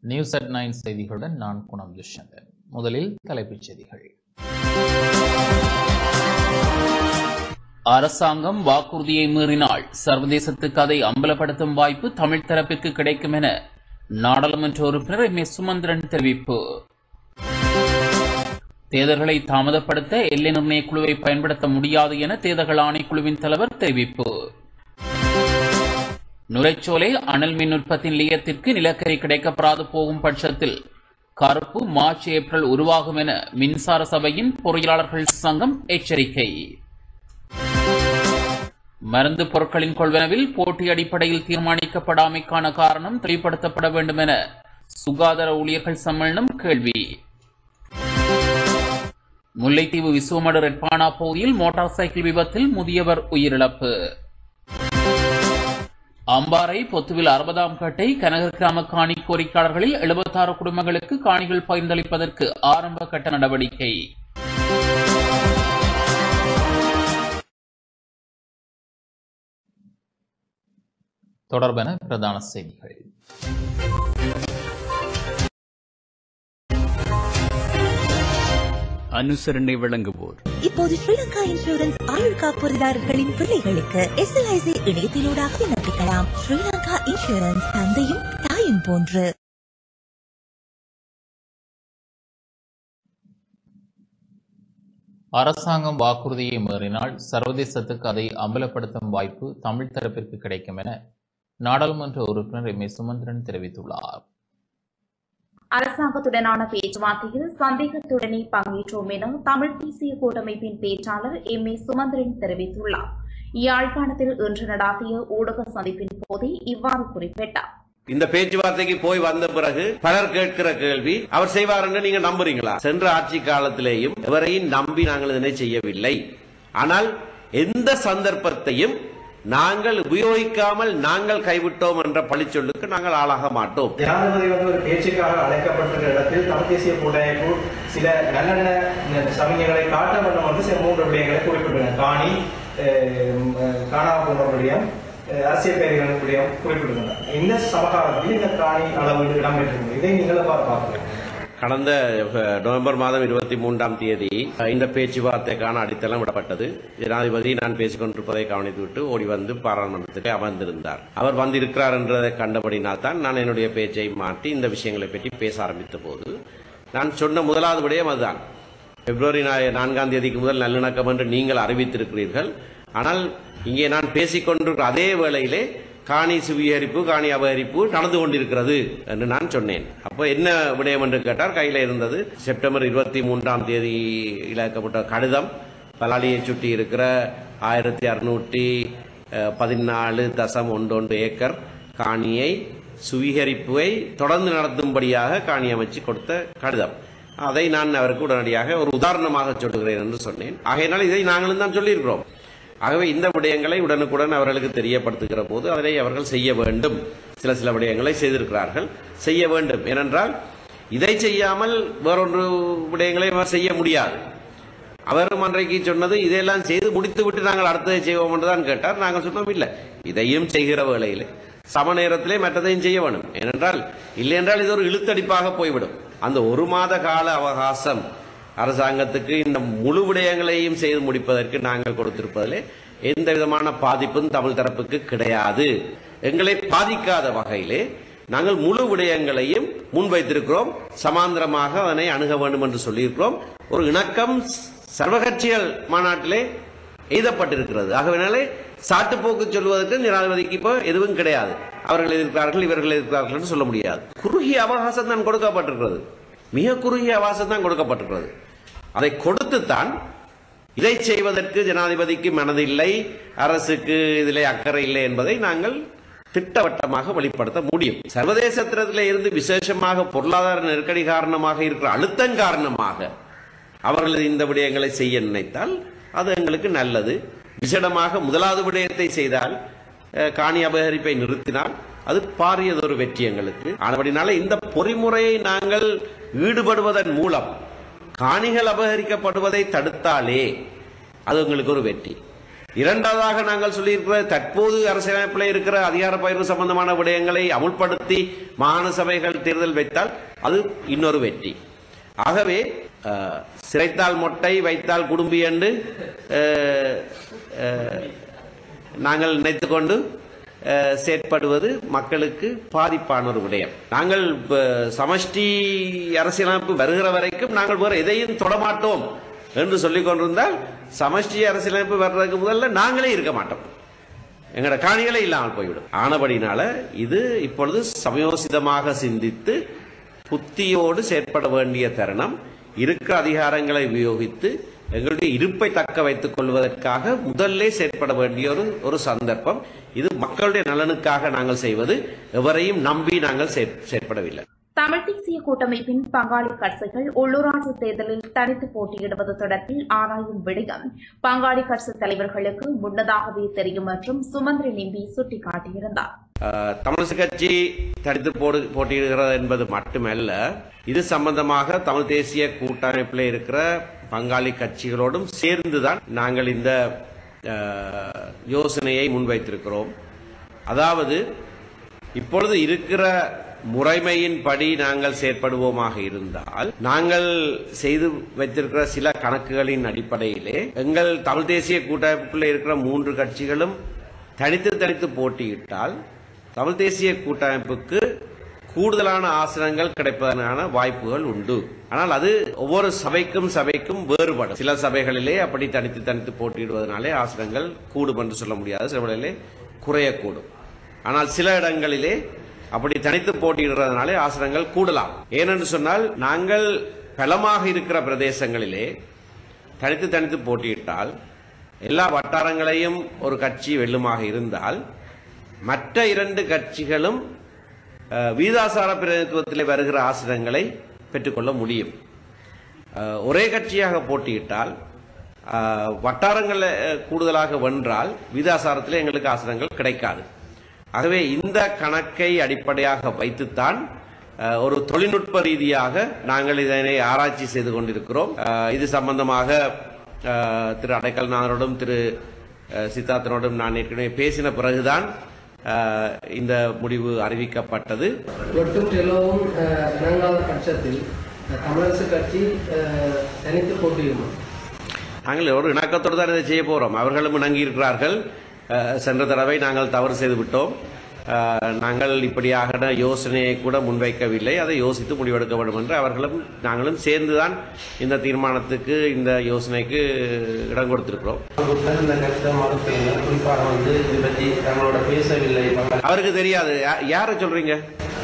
News at nine செய்திகளுடன் நான் குணம் துஷ்யந்தன் முதலில் தலைப்புச் செய்திகள் அரசாங்கம் வாக்குறுதியை மீறினால் சர்வதேசத்துக்கு அதை அம்பலப்படுத்தும் வாய்ப்பு தமிழ் தரப்பிற்கு கிடைக்கும் என நாடாளுமன்ற உறுப்பினர் எம் எஸ் சுமந்திரன் தெரிவிப்பு தேர்தல்களை தாமதப்படுத்த எல்லை நிர்ணய குழுவை பயன்படுத்த முடியாது என தேர்தல்கள் ஆணைக்குழுவின் தலைவர் தெரிவிப்பு நுரைச்சோலை அனல் மின் உற்பத்தி நிலையத்திற்கு நிலக்கரி கிடைக்கப்பெறாது போகும் பட்சத்தில் கருப்பு மார்ச் ஏப்ரல் உருவாகும் என மின்சார சபையின் பொறியாளர்கள் சங்கம் எச்சரிக்கை மருந்து பொருட்களின் கொள்வனவில் போட்டி அடிப்படையில் தீர்மானிக்கப்படாமைக்கான காரணம் தெளிவுபடுத்தப்பட வேண்டும் என சுகாதார ஊழியர்கள் சம்மேளனம் கேள்வி முல்லைத்தீவு விசுவமடு ரெட்பானா பகுதியில் மோட்டார் சைக்கிள் விபத்தில் முதியவர் உயிரிழப்பு அம்பாறை பொத்துவில் அறுபதாம் கட்டை கனகர் கிராம காணி கோரிக்கையாளர்களில் எழுபத்தாறு குடும்பங்களுக்கு காணிகள் பகிர்ந்தளிப்பதற்கு ஆரம்ப கட்ட நடவடிக்கை தொடர்பென பிரதான செய்திகள் அனுசரணை வழங்குவோர் இப்போது ஸ்ரீலங்கா இன்சூரன்ஸ் ஆயுள் காப்புறுதிதாரர்களின் பிள்ளைகளுக்கு எஸ்எல்ஐசி இணையத்திலூடாக விண்ணப்பிக்கலாம் ஸ்ரீலங்கா இன்சூரன்ஸ் தந்தையும் தாயும் போன்று அரசாங்கம் வாக்குறுதியை மீறினால் சர்வதேசத்துக்கு அதை அம்பலப்படுத்தும் வாய்ப்பு தமிழ் தரப்பிற்கு கிடைக்கும் என நாடாளுமன்ற உறுப்பினர் எம் ஏ சுமந்திரன் தெரிவித்துள்ளார் அரசாங்கத்துடனான பேச்சுவார்த்தையில் சந்தேகத்துடனே பங்கேற்றோம் என தமிழ் தேசிய கூட்டமைப்பின் பேச்சாளர் எம் ஏ சுமந்திரன் தெரிவித்துள்ளார் யாழ்ப்பாணத்தில் இன்று நடாத்திய ஊடக சந்திப்பின் போதே இவ்வாறு குறிப்பிட்டார் இந்த பேச்சுவார்த்தைக்கு போய் வந்த பிறகு பலர் கேட்கிற கேள்வி அவர் செய்வார் என்று நீங்க நம்புறீங்களா சென்ற ஆட்சி காலத்திலேயும் எவரையும் நம்பி நாங்கள் இதனை செய்யவில்லை ஆனால் எந்த சந்தர்ப்பத்தையும் நாங்கள் உபயோகிக்காமல் நாங்கள் கைவிட்டோம் என்ற பழிச்சொல்லுக்கு நாங்கள் ஆளாக மாட்டோம் ஜனாதிபதி வந்து ஒரு பேச்சுக்காக அழைக்கப்பட்டிருக்கிற இடத்தில் தமிழ் தேசிய கூட்டமைப்பு சில நல்லெண்ண சமயங்களை காட்ட வேண்டும் என்று சில மூன்று விடயங்களை குறிப்பிட்டுள்ளனர் காணி அஹ், காணா போன்ற விடயம் அஹ், அரசியல் பெயர்கள் விடயம் குறிப்பிட்டுள்ளனர் இந்த சமகாலத்தில் இந்த காணி அளவீடு இடம்பெற்றிருக்கிறது இதை நீங்கள் எவ்வாறு பார்க்கிறீர்கள் கடந்த அஹ், நவம்பர் மாதம் இருபத்தி மூன்றாம் தேதி அஹ், இந்த பேச்சுவார்த்தைக்கான அடித்தளம் விடப்பட்டது ஜனாதிபதி நான் பேசிக் கொண்டிருப்பதை கவனித்துவிட்டு ஓடி வந்து பாராளுமன்றத்துக்கு அமர்ந்திருந்தார் அவர் வந்திருக்கிறார் என்றதை கண்டபடினால் தான் நான் என்னுடைய பேச்சை மாற்றி இந்த விஷயங்களை பற்றி பேச ஆரம்பித்த போது நான் சொன்ன முதலாவது விடயம் அதுதான் பிப்ரவரி நா- நான்காம் தேதிக்கு முதல் நல்லிணக்கம் என்று நீங்கள் அறிவித்திருக்கிறீர்கள் ஆனால் இங்கே நான் பேசிக் கொண்டிருக்கிற அதே வேளையிலே காணி சுவீகரிப்பு காணி அபகரிப்பு நடந்து கொண்டிருக்கிறது என்று நான் சொன்னேன் அப்போ என்ன விடயம் என்று கேட்டார் கையில் இருந்தது செப்டம்பர் இருபத்தி மூன்றாம் தேதி இழக்கப்பட்ட கடிதம் பலாலியை சுற்றி இருக்கிற ஆயிரத்தி அறுநூற்றி பதினாலு தசம் ஒன்று ஒன்று ஏக்கர் காணியை சுவீகரிப்பை தொடர்ந்து நடத்தும்படியாக காணி அமைச்சு கொடுத்த கடிதம் அதை நான் அவருக்கு உடனடியாக ஒரு உதாரணமாக சொல்லுகிறேன் என்று சொன்னேன் ஆகையினால் இதை நாங்களும் தான் சொல்லியிருக்கிறோம் ஆகவே இந்த விடயங்களை உடனுக்குடன் அவர்களுக்கு தெரியப்படுத்துகிற போது அதனை அவர்கள் செய்ய வேண்டும் சில சில விடயங்களை செய்திருக்கிறார்கள் செய்ய வேண்டும் ஏனென்றால் இதை செய்யாமல் வேறொன்று விடயங்களை அவர் செய்ய முடியாது அவரும் அன்றைக்கு சொன்னது இதையெல்லாம் செய்து முடித்து விட்டு நாங்கள் அடுத்ததை செய்வோம் என்று தான் கேட்டார் நாங்கள் சொன்னோம் இல்லை இதையும் செய்கிற வேளையிலே சம நேரத்திலே மற்றதையும் செய்ய வேண்டும் ஏனென்றால் இல்லை என்றால் இது ஒரு இழுத்தடிப்பாக போய்விடும் அந்த ஒரு மாத கால அவகாசம் அரசாங்கத்துக்கு இந்த முழு விடயங்களையும் செய்து முடிப்பதற்கு நாங்கள் கொடுத்திருப்பதிலே எந்த விதமான பாதிப்பும் தமிழ் தரப்புக்கு கிடையாது எங்களை பாதிக்காத வகையிலே நாங்கள் முழு விடயங்களையும் முன்வைத்திருக்கிறோம் சமாந்தரமாக அதனை அணுக வேண்டும் என்று சொல்லியிருக்கிறோம் ஒரு இணக்கம் சர்வகட்சிகள் மாநாட்டிலே எய்தப்பட்டிருக்கிறது ஆகவே சாட்டுப்போக்கு சொல்வதற்கு ஜனாதிபதிக்கு இப்போ எதுவும் கிடையாது அவர்கள் எதிர்க்கிறார்கள் இவர்கள் எதிர்க்கிறார்கள் என்று சொல்ல முடியாது குறுகிய அவகாசம் தான் கொடுக்கப்பட்டிருக்கிறது மிக குறுகிய அவகாசம் தான் கொடுக்கப்பட்டிருக்கிறது அதை கொடுத்துத்தான் இதை செய்வதற்கு ஜனாதிபதிக்கு மனதில்லை அரசுக்கு இதிலே அக்கறை இல்லை என்பதை நாங்கள் திட்டவட்டமாக வெளிப்படுத்த முடியும் சர்வதேசத்திலே இருந்து விசேஷமாக பொருளாதார நெருக்கடி காரணமாக இருக்கிற அழுத்தம் காரணமாக அவர்கள் இந்த விடயங்களை செய்ய நினைத்தால் அது எங்களுக்கு நல்லது விசேடமாக முதலாவது விடயத்தை செய்தால் அஹ், காணி அபகரிப்பை நிறுத்தினால் அது பாரியதொரு வெற்றி எங்களுக்கு ஆனபடினால இந்த பொறிமுறையை நாங்கள் ஈடுபடுவதன் மூலம் காணிகள் அபகரிக்கப்படுவதை தடுத்தாலே அது எங்களுக்கு ஒரு வெற்றி இரண்டாவதாக நாங்கள் சொல்லியிருக்கிற தற்போது அரசியலமைப்பில் இருக்கிற அதிகார பகிர்வு சம்பந்தமான விடயங்களை அமுல்படுத்தி மாகாண சபைகள் தேர்தல் வைத்தால் அது இன்னொரு வெற்றி ஆகவே அஹ், சிறைத்தால் மொட்டை வைத்தால் குடும்பி என்று அஹ், அஹ், நாங்கள் நினைத்துக் கொண்டு அஹ், செயற்படுவது மக்களுக்கு பாதிப்பான ஒரு விடயம் நாங்கள் இப்ப, சமஷ்டி அரசியலமைப்பு வருகிற வரைக்கும் நாங்கள் வேறு எதையும் தொடமாட்டோம் என்று சொல்லிக் கொண்டிருந்தால் சமஷ்டி அரசியலமைப்பு வர்றதுக்கு முதல்ல நாங்களே இருக்க மாட்டோம் எங்களோட காணிகளே இல்லாமல் போய்விடும் ஆனபடினால இது இப்பொழுது சமயோசிதமாக சிந்தித்து புத்தியோடு செயற்பட வேண்டிய தருணம் இருக்கிற அதிகாரங்களை உபயோகித்து எங்களுடைய இருப்பை தக்க வைத்துக் கொள்வதற்காக முதல்ல செயற்பட வேண்டிய ஒரு ஒரு சந்தர்ப்பம் இது மக்களுடைய நலனுக்காக நாங்கள் செய்வது எவரையும் நம்பி நாங்கள் செயற்- செயற்படவில்லை தமிழ் தேசிய கூட்டமைப்பின் பங்காளி கட்சிகள் உள்ளூராட்சி தேர்தலில் தனித்து போட்டியிடுவது தொடர்பில் ஆராயும் விடயம் பங்காளி கட்சி தலைவர்களுக்கு முன்னதாகவே தெரியும் என்றும் சுமந்திரன் எம்பி சுட்டிக்காட்டியிருந்தார் ஆஹ், தமிழிசை கட்சி தடுத்து போடு போட்டியிடுகிறது என்பது மட்டுமல்ல இது சம்பந்தமாக தமிழ் தேசிய கூட்டமைப்பில் இருக்கிற பங்காளி கட்சிகளோடும் சேர்ந்துதான் நாங்கள் இந்த ஆஹ், யோசனையை முன்வைத்திருக்கிறோம் அதாவது இப்பொழுது இருக்கிற முறைமையின்படி நாங்கள் செயற்படுவோமாக இருந்தால் நாங்கள் செய்து வைத்திருக்கிற சில கணக்குகளின் அடிப்படையிலே எங்கள் தமிழ் தேசிய கூட்டமைப்புக்குள்ளே இருக்கிற மூன்று கட்சிகளும் தனித்து தனித்து போட்டியிட்டால் தமிழ் தேசிய கூட்டமைப்புக்கு கூடுதலான ஆசனங்கள் கிடைப்பதற்கான வாய்ப்புகள் உண்டு ஆனால் அது ஒவ்வொரு சபைக்கும் சபைக்கும் வேறுபடும் சில சபைகளிலே அப்படி தனித்து தனித்து போட்டியிடுவதனாலே ஆசனங்கள் கூடும் என்று சொல்ல முடியாது சில வேளையிலே குறையக்கூடும் ஆனால் சில இடங்களிலே அப்படி தனித்து போட்டியிடுறதுனாலே ஆசனங்கள் கூடலாம் ஏனென்று சொன்னால் நாங்கள் பலமாக இருக்கிற பிரதேசங்களிலே தனித்து தனித்து போட்டியிட்டால் எல்லா வட்டாரங்களையும் ஒரு கட்சி வெல்லுமாக இருந்தால் மற்ற இரண்டு கட்சிகளும் அஹ், வீதாசார பிரதிநிதித்துவத்தில் வருகிற ஆசனங்களை பெற்றுக்கொள்ள முடியும் அஹ், ஒரே கட்சியாக போட்டியிட்டால் அஹ், வட்டாரங்கள் அஹ், கூடுதலாக வென்றால் வீதாசாரத்தில் எங்களுக்கு ஆசனங்கள் கிடைக்காது ஆகவே இந்த கணக்கை அடிப்படையாக வைத்துத்தான் அஹ், ஒரு தொழில்நுட்ப ரீதியாக நாங்கள் இதனை ஆராய்ச்சி செய்து கொண்டிருக்கிறோம் அஹ், இது சம்பந்தமாக அஹ், திரு அடைக்கல்நாதனோடும் திரு அஹ், சித்தார்த்தனோடும் நான் ஏற்கனவே பேசின பிறகுதான் அஹ், இந்த முடிவு அறிவிக்கப்பட்டது ஒட்டும் எல்லோரும் அஹ், இணங்காத பட்சத்தில் அஹ், தமிழரசு கட்சி அஹ், தனித்து போட்டியிடுமா நாங்கள் ஒரு இணக்கத்தோடு தான் இதை செய்ய போறோம் அவர்களும் இணங்கி இருக்கிறார்கள் அஹ், சென்ற தடவை நாங்கள் தவறு செய்து விட்டோம் அஹ், நாங்கள் இப்படியாக யோசனையை கூட முன்வைக்கவில்லை அதை யோசித்து முடிவெடுக்க வேண்டும் என்று அவர்களும் நாங்களும் சேர்ந்துதான் இந்த தீர்மானத்துக்கு இந்த யோசனைக்கு இடம் கொடுத்திருக்கிறோம் இந்த கருத்தை மறுப்பீங்க குறிப்பாக வந்து இது பற்றி தங்களோட பேசவில்லை அவருக்கு தெரியாது யா- யாரை சொல்றீங்க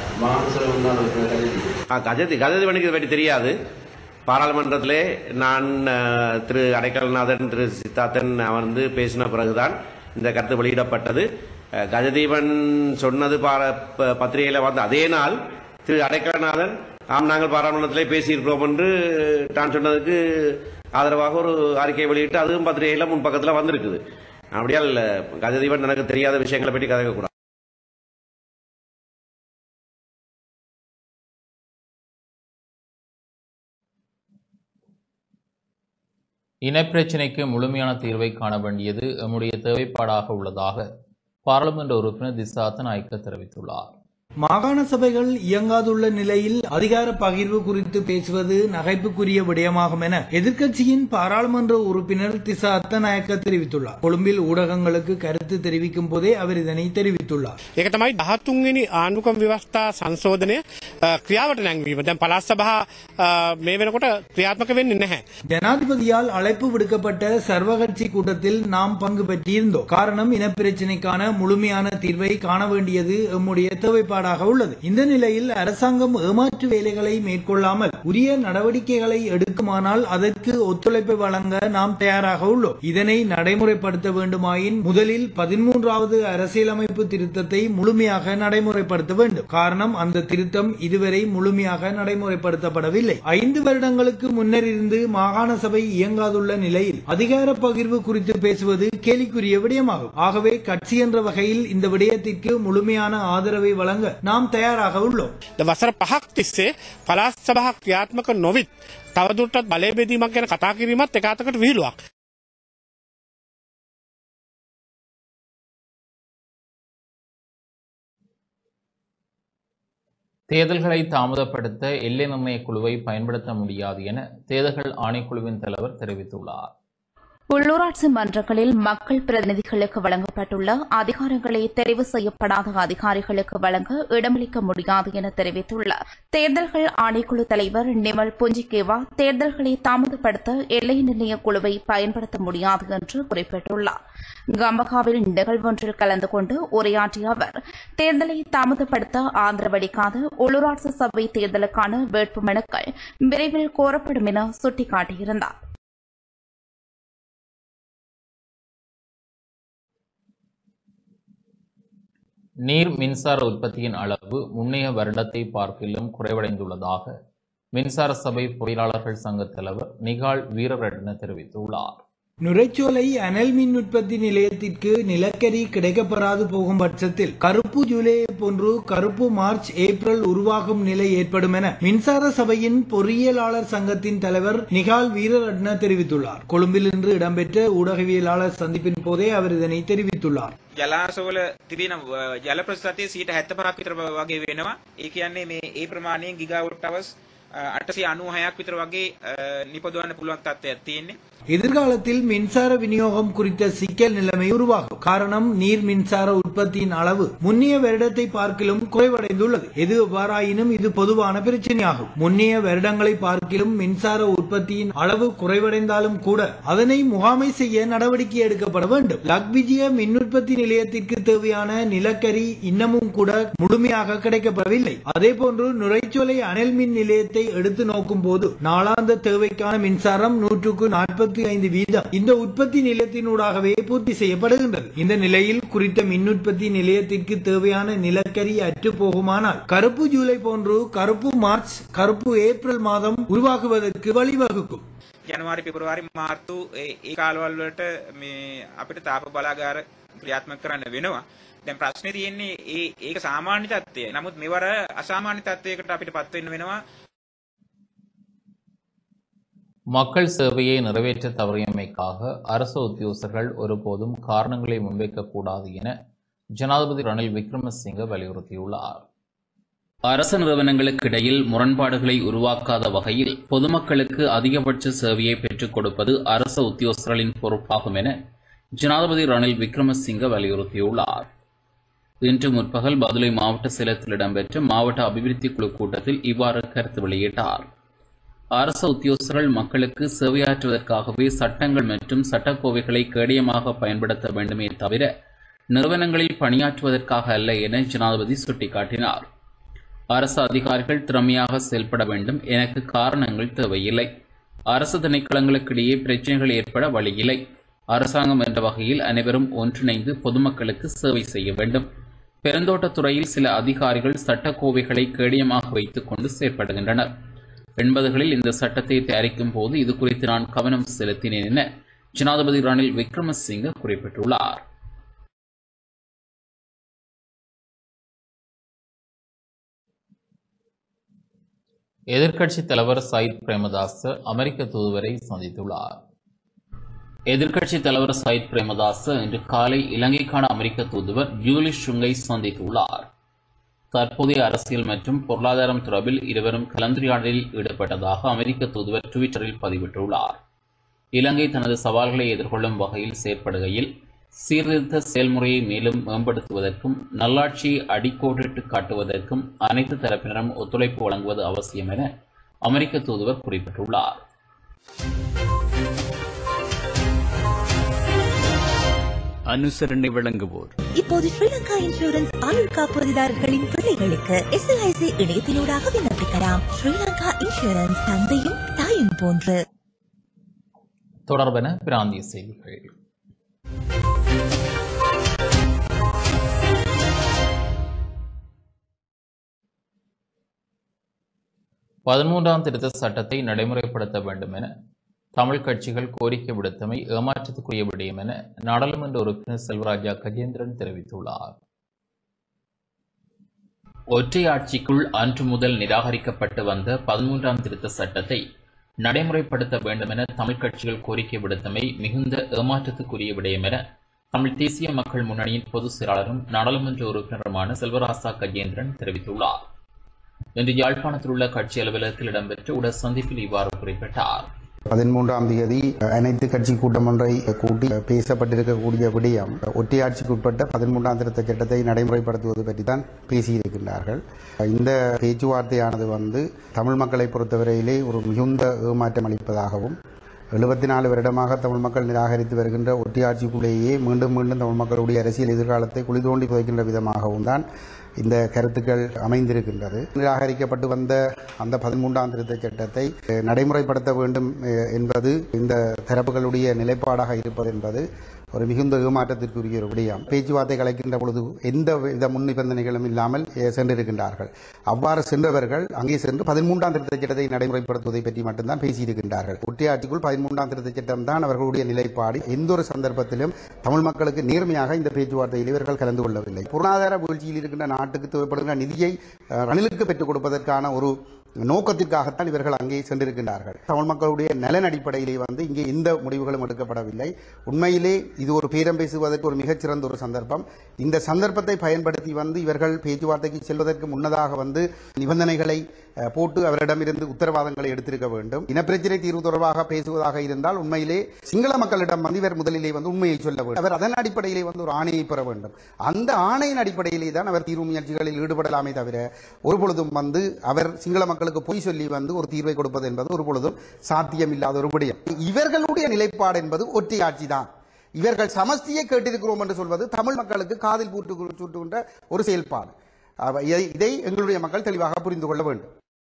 மாசம் தான் இருக்கிற கருதி ஆ, கஜதி கஜதிவனுக்கு இதை பற்றி தெரியாது பாராளுமன்றத்திலே நான் அஹ், திரு அடைக்கல்நாதன் திரு சித்தார்த்தன் அமர்ந்து பேசின பிறகுதான் இந்த கருத்து வெளியிடப்பட்டது அஹ், கஜதீபன் சொன்னது பார ப- பத்திரிகையில வந்த அதே நாள் திரு அடைக்கலநாதன் ஆம் நாங்கள் பாராளுமன்றத்திலே பேசியிருக்கிறோம் என்று நான் சொன்னதுக்கு ஆதரவாக ஒரு அறிக்கை வெளியிட்டு அதுவும் பத்திரிகையில முன்பக்கத்தில் வந்திருக்குது அப்படியால் கஜதீபன் எனக்கு தெரியாத விஷயங்களை பற்றி கதைக்கக்கூடாது இனப்பிரச்சினைக்கு முழுமையான தீர்வை காண வேண்டியது எம்முடைய தேவைப்பாடாக உள்ளதாக பாராளுமன்ற உறுப்பினர் திசாத்த நாயக்க தெரிவித்துள்ளார் மாகாண சபைகள் இயங்காதுள்ள நிலையில் அதிகார பகிர்வு குறித்து பேசுவது நகைப்புக்குரிய விடயமாகும் என எதிர்க்கட்சியின் பாராளுமன்ற உறுப்பினர் திசா அத்தநாயக்க தெரிவித்துள்ளார் கொழும்பில் ஊடகங்களுக்கு கருத்து தெரிவிக்கும் போதே அவர் இதனை தெரிவித்துள்ளார் ඒක තමයි දහත්තුන්වෙනි ආණ්ඩුකම් ව්‍යවස්ථා සංශෝධනය අ, ක්‍රියාවට නැංවීම දැන් පළාත් සභා අ, මේ වෙනකොට ක්‍රියාත්මක වෙන්නේ නැහැ. ஜனாதிபதியால் அழைப்பு விடுக்கப்பட்ட சர்வகட்சி கூட்டத்தில் நாம் பங்கு பெற்றிருந்தோம் காரணம் இனப்பிரச்சினைக்கான முழுமையான தீர்வை காண வேண்டியது எம்முடைய தேவைப்பாடாக உள்ளது இந்த நிலையில் அரசாங்கம் ஏமாற்று வேலைகளை மேற்கொள்ளாமல் உரிய நடவடிக்கைகளை எடுக்குமானால் அதற்கு ஒத்துழைப்பு வழங்க நாம் தயாராக உள்ளோம் இதனை நடைமுறைப்படுத்த வேண்டுமாயின் முதலில் பதிமூன்றாவது அரசியலமைப்பு திருத்தத்தை முழுமையாக நடைமுறைப்படுத்த வேண்டும் காரணம் அந்த திருத்தம் இதுவரை முழுமையாக நடைமுறைப்படுத்தப்படவில்லை ஐந்து வருடங்களுக்கு முன்னர் இருந்து மாகாண சபை இயங்காதுள்ள நிலையில் அதிகார பகிர்வு குறித்து பேசுவது கேலிக்குரிய விடயமாகும் ஆகவே கட்சி என்ற வகையில் இந்த விடயத்திற்கு முழுமையான ஆதரவை வழங்க நாம் தயாராக உள்ளோம் ද වසර පහක් තිස්සේ පළාත් සභා ක්‍රියාත්මක නොවිත් තවදුරටත් බලය බෙදීමක් ගැන කතා කිරීමත් එක අතකට විහිළුවක්. தேர்தல்களை தாமதப்படுத்த எல்லை நிர்ணய குழுவை பயன்படுத்த முடியாது என தேர்தல்கள் ஆணைக்குழுவின் தலைவர் தெரிவித்துள்ளார் உள்ளூராட்சி மன்றங்களில் மக்கள் பிரதிநிதிகளுக்கு வழங்கப்பட்டுள்ள அதிகாரங்களை தெரிவு செய்யப்படாத அதிகாரிகளுக்கு வழங்க இடமளிக்க முடியாது என தெரிவித்துள்ள தேர்தல்கள் ஆணைக்குழு தலைவர் நிமல் புஞ்சிகேவா தேர்தல்களை தாமதப்படுத்த எல்லை நிர்ணய குழுவை பயன்படுத்த முடியாது என்று குறிப்பிட்டுள்ளார் கம்பகாவில் நிகழ்வொன்றில் கலந்து கொண்டு உரையாற்றிய அவர் தேர்தலை தாமதப்படுத்த ஆதரவளிக்காத உள்ளூராட்சி சபை தேர்தலுக்கான வேட்புமனுக்கள் விரைவில் கோரப்படும் என சுட்டிக்காட்டியிருந்தார் நீர் மின்சார உற்பத்தியின் அளவு முன்னைய வருடத்தை பார்க்கிலும் குறைவடைந்துள்ளதாக மின்சார சபை பொறியாளர்கள் சங்க தலைவர் நிகால் வீரரட்ன தெரிவித்துள்ளார் நுரைச்சோலை அனல் மின் உற்பத்தி நிலையத்திற்கு நிலக்கரி கிடைக்கப்பெறாது போகும் பட்சத்தில் கருப்பு ஜூலையை போன்று கருப்பு மார்ச் ஏப்ரல் உருவாகும் நிலை ஏற்படும் என மின்சார சபையின் பொறியியலாளர் சங்கத்தின் தலைவர் நிகால் வீரரட்ன தெரிவித்துள்ளார் கொழும்பில் இன்று இடம்பெற்ற ஊடகவியலாளர் சந்திப்பின் போதே அவர் இதனை தெரிவித்துள்ளார் ජලාශවල තිබෙන ජල ප්‍රතිශතය සීට හැත්ත පරක් විතර වගේ වෙනවා ඒ කියන්නේ මේ ඒ ප්‍රමාණයෙන් ගිගාවට් අවස් අටසි අනු හයක් විතර වගේ නිපදවන්න පුළුවන් තත්ත්වයක් තියෙන්නේ எதிர்காலத்தில் மின்சார விநியோகம் குறித்த சிக்கல் நிலைமை உருவாகும் காரணம் நீர் மின்சார உற்பத்தியின் அளவு முன்னைய வருடத்தை பார்க்கிலும் குறைவடைந்துள்ளது எது எவ்வாறாயினும் இது பொதுவான பிரச்சனையாகும் முன்னைய வருடங்களை பார்க்கிலும் மின்சார உற்பத்தியின் அளவு குறைவடைந்தாலும் கூட அதனை முகாமை செய்ய நடவடிக்கை எடுக்கப்பட வேண்டும் லக்விஜய மின் உற்பத்தி நிலையத்திற்கு தேவையான நிலக்கரி இன்னமும் கூட முழுமையாக கிடைக்கப்படவில்லை அதே போன்று நுரைச்சோலை அனல் மின் நிலையத்தை எடுத்து நோக்கும் போது நாளாந்த தேவைக்கான மின்சாரம் நூற்றுக்கு நாற்பத்தி ஐந்து வீதம் இந்த உற்பத்தி நிலையத்தினூடாகவே பூர்த்தி செய்யப்படுகின்றது இந்த நிலையில் குறித்த மின் உற்பத்தி நிலையத்திற்கு தேவையான நிலக்கரி அற்று போகுமானால் கருப்பு ஜூலை போன்று கருப்பு மார்ச் கருப்பு ஏப்ரல் மாதம் உருவாகுவதற்கு வழிவகுக்கும் ජනවාරි පෙබරවාරි මාර්තු ඒ ඒ කාලවල් වලට මේ අපිට තාප බලාගාර ක්‍රියාත්මක කරන්න වෙනවා දැන් ප්‍රශ්නේ තියෙන්නේ ඒ ඒක සාමාන්‍ය තත්ත්වය. නමුත් මෙවර අසාමාන්‍ය තත්ත්වයකට අපිට පත් වෙන්න වෙනවා. மக்கள் சேவையை நிறைவேற்ற தவறியமைக்காக அரசு உத்தியோகஸ்தர்கள் ஒருபோதும் காரணங்களை முன்வைக்கக்கூடாது என ஜனாதிபதி ரணில் விக்ரமசிங்க வலியுறுத்தியுள்ளார் அரசு நிறுவனங்களுக்கு இடையில் முரண்பாடுகளை உருவாக்காத வகையில் பொதுமக்களுக்கு அதிகபட்ச சேவையை பெற்றுக் கொடுப்பது அரசு உத்தியோகஸ்தர்களின் பொறுப்பாகும் என ஜனாதிபதி ரணில் விக்ரமசிங்க வலியுறுத்தியுள்ளார் இன்று முற்பகல் பதுளை மாவட்ட சேலத்தில் இடம்பெற்ற மாவட்ட அபிவிருத்தி குழு கூட்டத்தில் இவ்வாறு கருத்து வெளியிட்டார் அரசு உத்தியோகஸ்தர்கள் மக்களுக்கு சேவையாற்றுவதற்காகவே சட்டங்கள் மற்றும் சட்டக்கோவைகளை கேடயமாக பயன்படுத்த வேண்டுமே தவிர நிறுவனங்களில் பணியாற்றுவதற்காக அல்ல என ஜனாதிபதி சுட்டிக்காட்டினார் அரசு அதிகாரிகள் திறமையாக செயல்பட வேண்டும் எனக்கு காரணங்கள் தேவையில்லை அரசு திணைக்களங்களுக்கிடையே பிரச்சனைகள் ஏற்பட வழியில்லை அரசாங்கம் என்ற வகையில் அனைவரும் ஒன்றிணைந்து பொதுமக்களுக்கு சேவை செய்ய வேண்டும் பெருந்தோட்டத்துறையில் சில அதிகாரிகள் சட்டக்கோவைகளை கேடயமாக வைத்துக் கொண்டு செயற்படுகின்றனர் எண்பதுகளில் இந்த சட்டத்தை தயாரிக்கும் போது இது குறித்து நான் கவனம் செலுத்தினேன் என ஜனாதிபதி ரணில் விக்ரமசிங்க குறிப்பிட்டுள்ளார் எதிர்க்கட்சித் தலைவர் சயித் பிரேமதாச அமெரிக்க தூதுவரை சந்தித்துள்ளார் எதிர்க்கட்சித் தலைவர் சயித் பிரேமதாச இன்று காலை இலங்கைக்கான அமெரிக்க தூதுவர் ஜூலி ஷுங்கை சந்தித்துள்ளார் தற்போதைய அரசியல் மற்றும் பொருளாதாரம் தொடர்பில் இருவரும் கலந்துரையாடலில் ஈடுபட்டதாக அமெரிக்க தூதுவர் டுவிட்டரில் பதிவிட்டுள்ளார் இலங்கை தனது சவால்களை எதிர்கொள்ளும் வகையில் செயற்படுகையில் சீர்திருத்த செயல்முறையை மேலும் மேம்படுத்துவதற்கும் நல்லாட்சியை அடிக்கோடிட்டு காட்டுவதற்கும் அனைத்து தரப்பினரும் ஒத்துழைப்பு வழங்குவது அவசியம் என அமெரிக்க தூதுவர் குறிப்பிட்டுள்ளார் அனுசரணை வழங்குவோர் இப்போது ஸ்ரீலங்கா இன்சூரன்ஸ் ஆயுள் காப்புறுதிதாரர்களின் பிள்ளைகளுக்கு எஸ்எல்ஐசி இணையத்திலூடாக விண்ணப்பிக்கலாம் ஸ்ரீலங்கா இன்சூரன்ஸ் தந்தையும் தாயும் போன்று தொடர்பென பிராந்திய செய்திகள் பதிமூன்றாம் திருத்த சட்டத்தை நடைமுறைப்படுத்த வேண்டும் என தமிழ் கட்சிகள் கோரிக்கை விடுத்தமை ஏமாற்றத்துக்குரிய விடயம் என நாடாளுமன்ற உறுப்பினர் செல்வராஜா கஜேந்திரன் தெரிவித்துள்ளார் ஒற்றை ஆட்சிக்குள் அன்று முதல் நிராகரிக்கப்பட்டு வந்த பதிமூன்றாம் திருத்த சட்டத்தை நடைமுறைப்படுத்த வேண்டும் என தமிழ் கட்சிகள் கோரிக்கை விடுத்தமை மிகுந்த ஏமாற்றத்துக்குரிய விடயம் என தமிழ் தேசிய மக்கள் முன்னணியின் பொதுச் செயலாளரும் நாடாளுமன்ற உறுப்பினருமான செல்வராசா கஜேந்திரன் தெரிவித்துள்ளார் இன்று யாழ்ப்பாணத்தில் உள்ள கட்சி அலுவலகத்தில் இடம்பெற்ற உடல் சந்திப்பில் இவ்வாறு குறிப்பிட்டார் பதிமூன்றாம் தேதி அனைத்து கட்சி கூட்டம் ஒன்றை கூட்டி பேசப்பட்டிருக்கக்கூடிய விடயம் ஒற்றையாட்சிக்கு உட்பட்ட பதிமூன்றாம் திருத்த சட்டத்தை நடைமுறைப்படுத்துவது பற்றி தான் பேசியிருக்கின்றார்கள் இந்த பேச்சுவார்த்தையானது வந்து தமிழ் மக்களை பொறுத்தவரையிலே ஒரு மிகுந்த ஏமாற்றம் அளிப்பதாகவும் எழுபத்தி நாலு வருடமாக தமிழ் மக்கள் நிராகரித்து வருகின்ற ஒற்றையாட்சிக்குள்ளேயே மீண்டும் மீண்டும் தமிழ் மக்களுடைய அரசியல் எதிர்காலத்தை குழி தோண்டி புதைக்கின்ற விதமாகவும் தான் இந்த கருத்துக்கள் அமைந்திருக்கின்றது நிராகரிக்கப்பட்டு வந்த அந்த பதிமூன்றாம் திருத்த சட்டத்தை அஹ், நடைமுறைப்படுத்த வேண்டும் அஹ், என்பது இந்த தரப்புகளுடைய நிலைப்பாடாக இருப்பது என்பது ஒரு மிகுந்த ஏமாற்றத்திற்குரிய ஒரு விடயம் பேச்சுவார்த்தை கலைக்கின்ற பொழுது எந்த வித முன் நிபந்தனைகளும் இல்லாமல் அஹ், சென்றிருக்கின்றார்கள் அவ்வாறு சென்றவர்கள் அங்கே சென்று பதிமூன்றாம் திருத்த சட்டத்தை நடைமுறைப்படுத்துவதை பற்றி மட்டும்தான் பேசியிருக்கின்றார்கள் ஒற்றையாட்சிக்குள் பதிமூன்றாம் திருத்த சட்டம் தான் அவர்களுடைய நிலைப்பாடு எந்த ஒரு சந்தர்ப்பத்திலும் தமிழ் மக்களுக்கு நேர்மையாக இந்த பேச்சுவார்த்தையில் இவர்கள் கலந்து கொள்ளவில்லை பொருளாதார வீழ்ச்சியில் இருக்கின்ற நாட்டுக்கு தேவைப்படுகின்ற நிதியை அஹ், ரணிலுக்கு பெற்றுக் கொடுப்பதற்கான ஒரு நோக்கத்திற்காகத்தான் இவர்கள் அங்கே சென்றிருக்கின்றார்கள் தமிழ் மக்களுடைய நலன் அடிப்படையிலே வந்து இங்கே எந்த முடிவுகளும் எடுக்கப்படவில்லை உண்மையிலே இது ஒரு பேரம் பேசுவதற்கு ஒரு மிகச்சிறந்த ஒரு சந்தர்ப்பம் இந்த சந்தர்ப்பத்தை பயன்படுத்தி வந்து இவர்கள் பேச்சுவார்த்தைக்கு செல்வதற்கு முன்னதாக வந்து நிபந்தனைகளை அஹ், போட்டு அவரிடமிருந்து உத்தரவாதங்களை எடுத்திருக்க வேண்டும் இனப்பிரச்சினை தீர்வு தொடர்பாக பேசுவதாக இருந்தால் உண்மையிலே சிங்கள மக்களிடம் வந்து இவர் முதலிலே வந்து உண்மையை சொல்ல வேண்டும் அவர் அதன் அடிப்படையிலே வந்து ஒரு ஆணையை பெற வேண்டும் அந்த ஆணையின் அடிப்படையிலே தான் அவர் தீர்வு முயற்சிகளில் ஈடுபடலாமே தவிர ஒரு பொழுதும் வந்து அவர் சிங்கள மக்களுக்கு பொய் சொல்லி வந்து ஒரு தீர்வை கொடுப்பது என்பது ஒரு பொழுதும் சாத்தியமில்லாத ஒரு விடயம் இவர்களுடைய நிலைப்பாடு என்பது ஒற்றையாட்சி தான் இவர்கள் சமஸ்தியை கேட்டிருக்கிறோம் என்று சொல்வது தமிழ் மக்களுக்கு காதில் பூட்டு சூட்டுகின்ற ஒரு செயல்பாடு அவ- இதை- இதை எங்களுடைய மக்கள் தெளிவாக புரிந்து கொள்ள வேண்டும்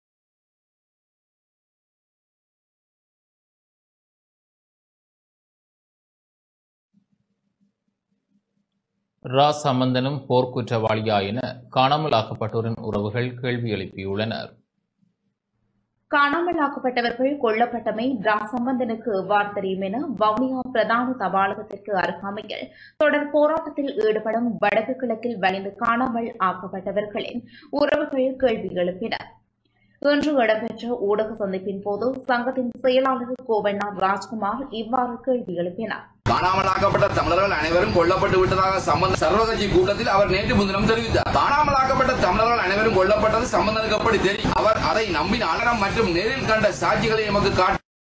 ரா சம்பந்தனும் போர்க்குற்றவாளியா என காணாமல் ஆக்கப்பட்டோரின் உறவுகள் கேள்வி எழுப்பியுள்ளனர் காணாமலாக்கப்பட்டவர்கள் கொல்லப்பட்டமை ரா சம்பந்தனுக்கு எவ்வாறு தெரியும் என வவுனியா பிரதான தபாலகத்திற்கு அருகாமையில் தொடர் போராட்டத்தில் ஈடுபடும் வடக்கு கிழக்கில் வலிந்து காணாமல் ஆக்கப்பட்டவர்களின் உறவுகள் கேள்வி எழுப்பினர் இன்று இடம்பெற்ற ஊடக சந்திப்பின் போது சங்கத்தின் செயலாளர் கோவண்ணா ராஜ்குமார் இவ்வாறு கேள்வி எழுப்பினார் காணாமலாக்கப்பட்ட தமிழர்கள் அனைவரும் கொல்லப்பட்டு விட்டதாக சம்பந்த சர்வகட்சி கூட்டத்தில் அவர் நேற்று முன்தினம் தெரிவித்தார் காணாமலாக்கப்பட்ட தமிழர்கள் அனைவரும் கொல்லப்பட்டது சம்பந்தனுக்கு எப்படி தெரியும் அவர் அதை நம்பின அலரம் மற்றும் நேரில் கண்ட சாட்சிகளை எமக்கு காட்டி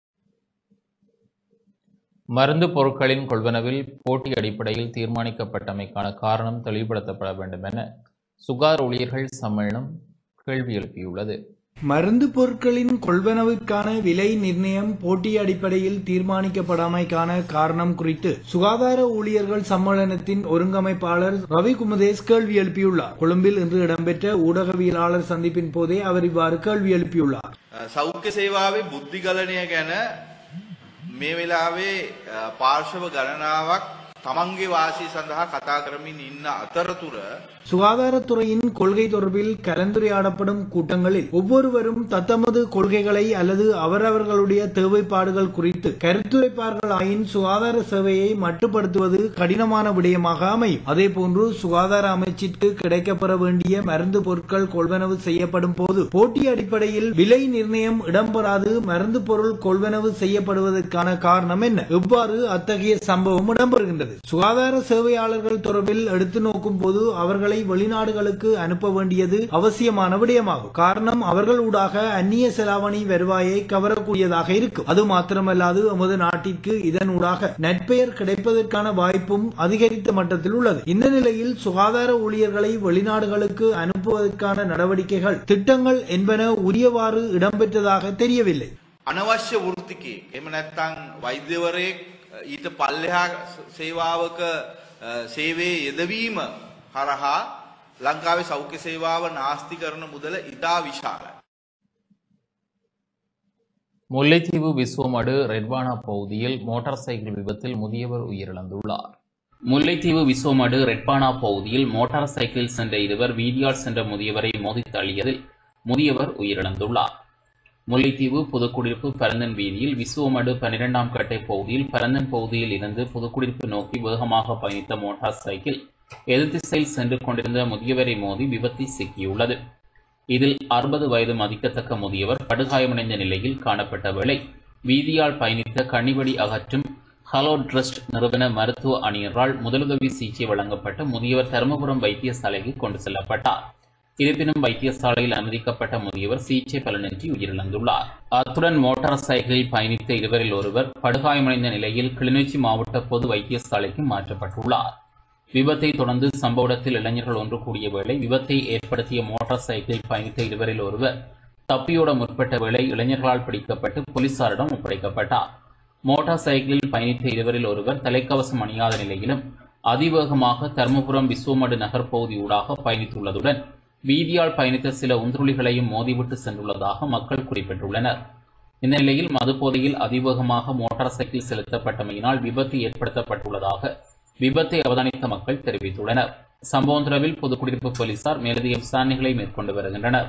மருந்து பொருட்களின் கொள்வனவில் போட்டி அடிப்படையில் தீர்மானிக்கப்பட்டமைக்கான காரணம் தெளிவுபடுத்தப்பட வேண்டும் என சுகாதார ஊழியர்கள் சம்மேளனம் கேள்வி எழுப்பியுள்ளது மருந்து பொருட்களின் கொள்வனவுக்கான விலை நிர்ணயம் போட்டி அடிப்படையில் தீர்மானிக்கப்படாமைக்கான காரணம் குறித்து சுகாதார ஊழியர்கள் சம்மேளனத்தின் ஒருங்கமைப்பாளர் ரவி குமுதேஷ் கேள்வி எழுப்பியுள்ளார் கொழும்பில் இன்று இடம்பெற்ற ஊடகவியலாளர் சந்திப்பின் போதே அவர் இவ்வாறு கேள்வி எழுப்பியுள்ளார் සෞඛ්‍ය සේවාවේ බුද්ධිගලනය ගැන මේ වෙලාවේ අ, පාර්ශව ගණනාවක් තමන්ගේ වාසී සඳහා කතා කරමින් ඉන්න අතරතුර சுகாதாரத்துறையின் கொள்கை தொடர்பில் கலந்துரையாடப்படும் கூட்டங்களில் ஒவ்வொருவரும் தத்தமது கொள்கைகளை அல்லது அவரவர்களுடைய தேவைப்பாடுகள் குறித்து கருத்துரைப்பார்கள் ஆயின் சுகாதார சேவையை மட்டுப்படுத்துவது கடினமான விடயமாக அமையும் அதேபோன்று சுகாதார அமைச்சிற்கு கிடைக்கப்பெற வேண்டிய மருந்து பொருட்கள் கொள்வனவு செய்யப்படும் போது போட்டி அடிப்படையில் விலை நிர்ணயம் இடம்பெறாது மருந்து பொருள் கொள்வனவு செய்யப்படுவதற்கான காரணம் என்ன எவ்வாறு அத்தகைய சம்பவம் இடம்பெறுகின்றது சுகாதார சேவையாளர்கள் தொடர்பில் எடுத்து நோக்கும் போது அவர்களை வெளிநாடுகளுக்கு அனுப்ப வேண்டியது அவசியமான விடயமாகும் காரணம் அவர்கள் ஊடாக அந்நிய செலாவணி வருவாயை கவரக்கூடியதாக இருக்கும் அது மாத்திரமல்லாது எமது நாட்டிற்கு இதன் ஊடாக நற்பெயர் கிடைப்பதற்கான வாய்ப்பும் அதிகரித்த மட்டத்தில் உள்ளது இந்த நிலையில் சுகாதார ஊழியர்களை வெளிநாடுகளுக்கு அனுப்புவதற்கான நடவடிக்கைகள் திட்டங்கள் என்பன உரியவாறு இடம்பெற்றதாக தெரியவில்லை අනවශ්‍ය වෘත්තිකයෙක් එහෙම නැත්නම් වෛද්‍යවරයෙක් අ, ඊට පල්ලෙහා ස- සේවාවක අ, සේවයේ යෙදවීම හරහා ලංකාවේ සෞඛ්‍ය සේවාව නාස්ති කරන මුදල ඉතා විශාලයි. முல்லைத்தீவு விஸ்வமடு ரெட்வானா பகுதியில் மோட்டார் சைக்கிள் விபத்தில் முதியவர் உயிரிழந்துள்ளார் முல்லைத்தீவு விஸ்வமடு ரெட்பானா பகுதியில் மோட்டார் சைக்கிளில் சென்ற இருவர் வீதியால் சென்ற முதியவரை மோதித் தள்ளியதில் முதியவர் உயிரிழந்துள்ளார் முல்லைத்தீவு புதுக்குடியிருப்பு பரந்தன் வீதியில் விஸ்வமடு பன்னிரெண்டாம் கட்டை பகுதியில் பரந்தன் பகுதியில் இருந்து புதுக்குடியிருப்பு நோக்கி வேகமாக பயணித்த மோட்டார் சைக்கிள் எதிர்த்திசையில் சென்று கொண்டிருந்த முதியவரை மோதி விபத்தில் சிக்கியுள்ளது இதில் அறுபது வயது மதிக்கத்தக்க முதியவர் படுகாயமடைந்த நிலையில் காணப்பட்ட வேளை வீதியால் பயணித்த கண்ணிவடி அகற்றும் ஹலோ ட்ரஸ்ட் நிறுவன மருத்துவ அணியரால் முதலுதவி சிகிச்சை வழங்கப்பட்ட முதியவர் தருமபுரம் வைத்தியசாலைக்கு கொண்டு செல்லப்பட்டார் இருப்பினும் வைத்தியசாலையில் அனுமதிக்கப்பட்ட முதியவர் சிகிச்சை பலனின்றி உயிரிழந்துள்ளார் அத்துடன் மோட்டார் சைக்கிளில் பயணித்த இருவரில் ஒருவர் படுகாயமடைந்த நிலையில் கிளிநொச்சி மாவட்ட பொது வைத்தியசாலைக்கு மாற்றப்பட்டுள்ளார் விபத்தை தொடர்ந்து சம்பவ இடத்தில் இளைஞர்கள் ஒன்று கூடிய வேளை விபத்தை ஏற்படுத்திய மோட்டார் சைக்கிளில் பயணித்த இருவரில் ஒருவர் தப்பியோட முற்பட்ட வேளை இளைஞர்களால் பிடிக்கப்பட்டு போலீசாரிடம் ஒப்படைக்கப்பட்டார் மோட்டார் சைக்கிளில் பயணித்த இருவரில் ஒருவர் தலைக்கவசம் அணியாத நிலையிலும் அதிவேகமாக தர்மபுரம் விஸ்வமடு நகர் பகுதியூடாக பயணித்துள்ளதுடன் வீதியால் பயணித்த சில உந்துருளிகளையும் மோதிவிட்டு சென்றுள்ளதாக மக்கள் குறிப்பிட்டுள்ளனர் இந்த நிலையில் மதுபோதையில் அதிவேகமாக மோட்டார் சைக்கிள் செலுத்தப்பட்டமையினால் விபத்து ஏற்படுத்தப்பட்டுள்ளதாக விபத்தை அவதானித்த மக்கள் தெரிவித்துள்ளனர் சம்பவம் தொடர்பில் பொதுக்குடியிருப்பு போலீசார் மேலதிக விசாரணைகளை மேற்கொண்டு வருகின்றனர்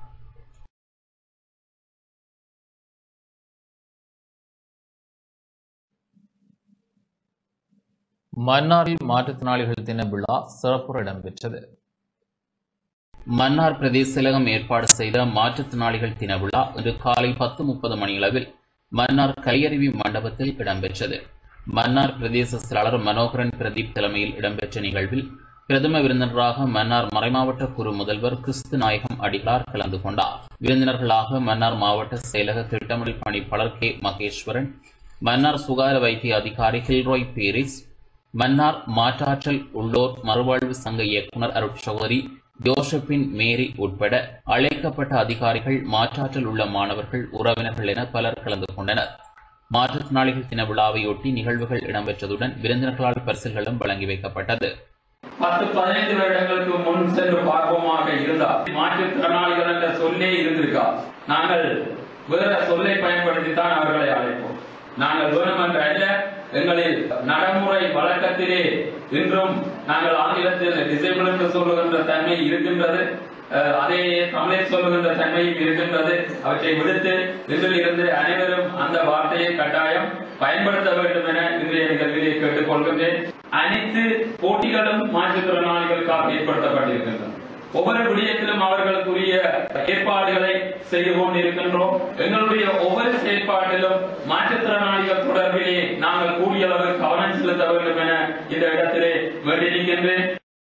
மன்னாரில் மாற்றுத்திறனாளிகள் தின விழா சிறப்புற இடம்பெற்றது மன்னார் பிரதேச செயலகம் ஏற்பாடு செய்த மாற்றுத்திறனாளிகள் தின விழா இன்று காலை பத்து முப்பது மணியளவில் மன்னார் கலையருவி மண்டபத்தில் இடம்பெற்றது மன்னார் பிரதேச செயலாளர் மனோகரன் பிரதீப் தலைமையில் இடம்பெற்ற நிகழ்வில் பிரதம விருந்தினராக மன்னார் மறைமாவட்ட குறு முதல்வர் கிறிஸ்து நாயகம் அடிகளார் கலந்து கொண்டார் விருந்தினர்களாக மன்னார் மாவட்ட செயலக திட்டமிடல் பணிப்பாளர் கே மகேஸ்வரன் மன்னார் சுகாதார வைத்திய அதிகாரி ஹில்ரோய் பீரிஸ் மன்னார் மாற்றாற்றல் உள்ளோர் மறுவாழ்வு சங்க இயக்குனர் அருட்சகோதரி ஜோசப்பின் மேரி உட்பட அழைக்கப்பட்ட அதிகாரிகள் மாற்றாற்றல் உள்ள மாணவர்கள் உறவினர்கள் என பலர் கலந்து கொண்டனர் மாற்றுத்திறனாளிகள் தின விழாவையொட்டி நிகழ்வுகள் இடம்பெற்றதுடன் விருந்தினர்களால் பரிசுகளும் வழங்கி வைக்கப்பட்டது பத்து பதினைந்து வருடங்களுக்கு முன் சென்று பார்ப்போமாக இருந்தால் மாற்றுத்திறனாளிகள் என்ற சொல்லே இருந்திருக்கா நாங்கள் வேற சொல்லை பயன்படுத்தி தான் அவர்களை அழைப்போம் நாங்கள் வேணுமென்ற அல்ல எங்களில் நடைமுறை வழக்கத்திலே இன்றும் நாங்கள் ஆங்கிலத்தில் டிசேபிள் என்று சொல்லுகின்ற தன்மை இருக்கின்றது அஹ், அதே தமிழில் சொல்லுகின்ற தன்மையும் இருக்கின்றது அவற்றை விடுத்து இதில் இருந்து அனைவரும் அந்த வார்த்தையை கட்டாயம் பயன்படுத்த வேண்டும் என இன்றைய நிகழ்விலே கேட்டுக் கொள்கின்றேன் அனைத்து போட்டிகளும் மாற்றுத்திறனாளிகளுக்காக ஏற்படுத்தப்பட்டிருக்கின்றன ஒவ்வொரு விடயத்திலும் அவர்களுக்குரிய ஏற்பாடுகளை செய்து கொண்டிருக்கின்றோம் எங்களுடைய ஒவ்வொரு செயற்பாட்டிலும் மாற்றுத்திறனாளிகள் தொடர்பிலே நாங்கள் கூடிய அளவு கவனம் செலுத்த வேண்டும் என இந்த இடத்திலே வேண்டியிருக்கின்றேன்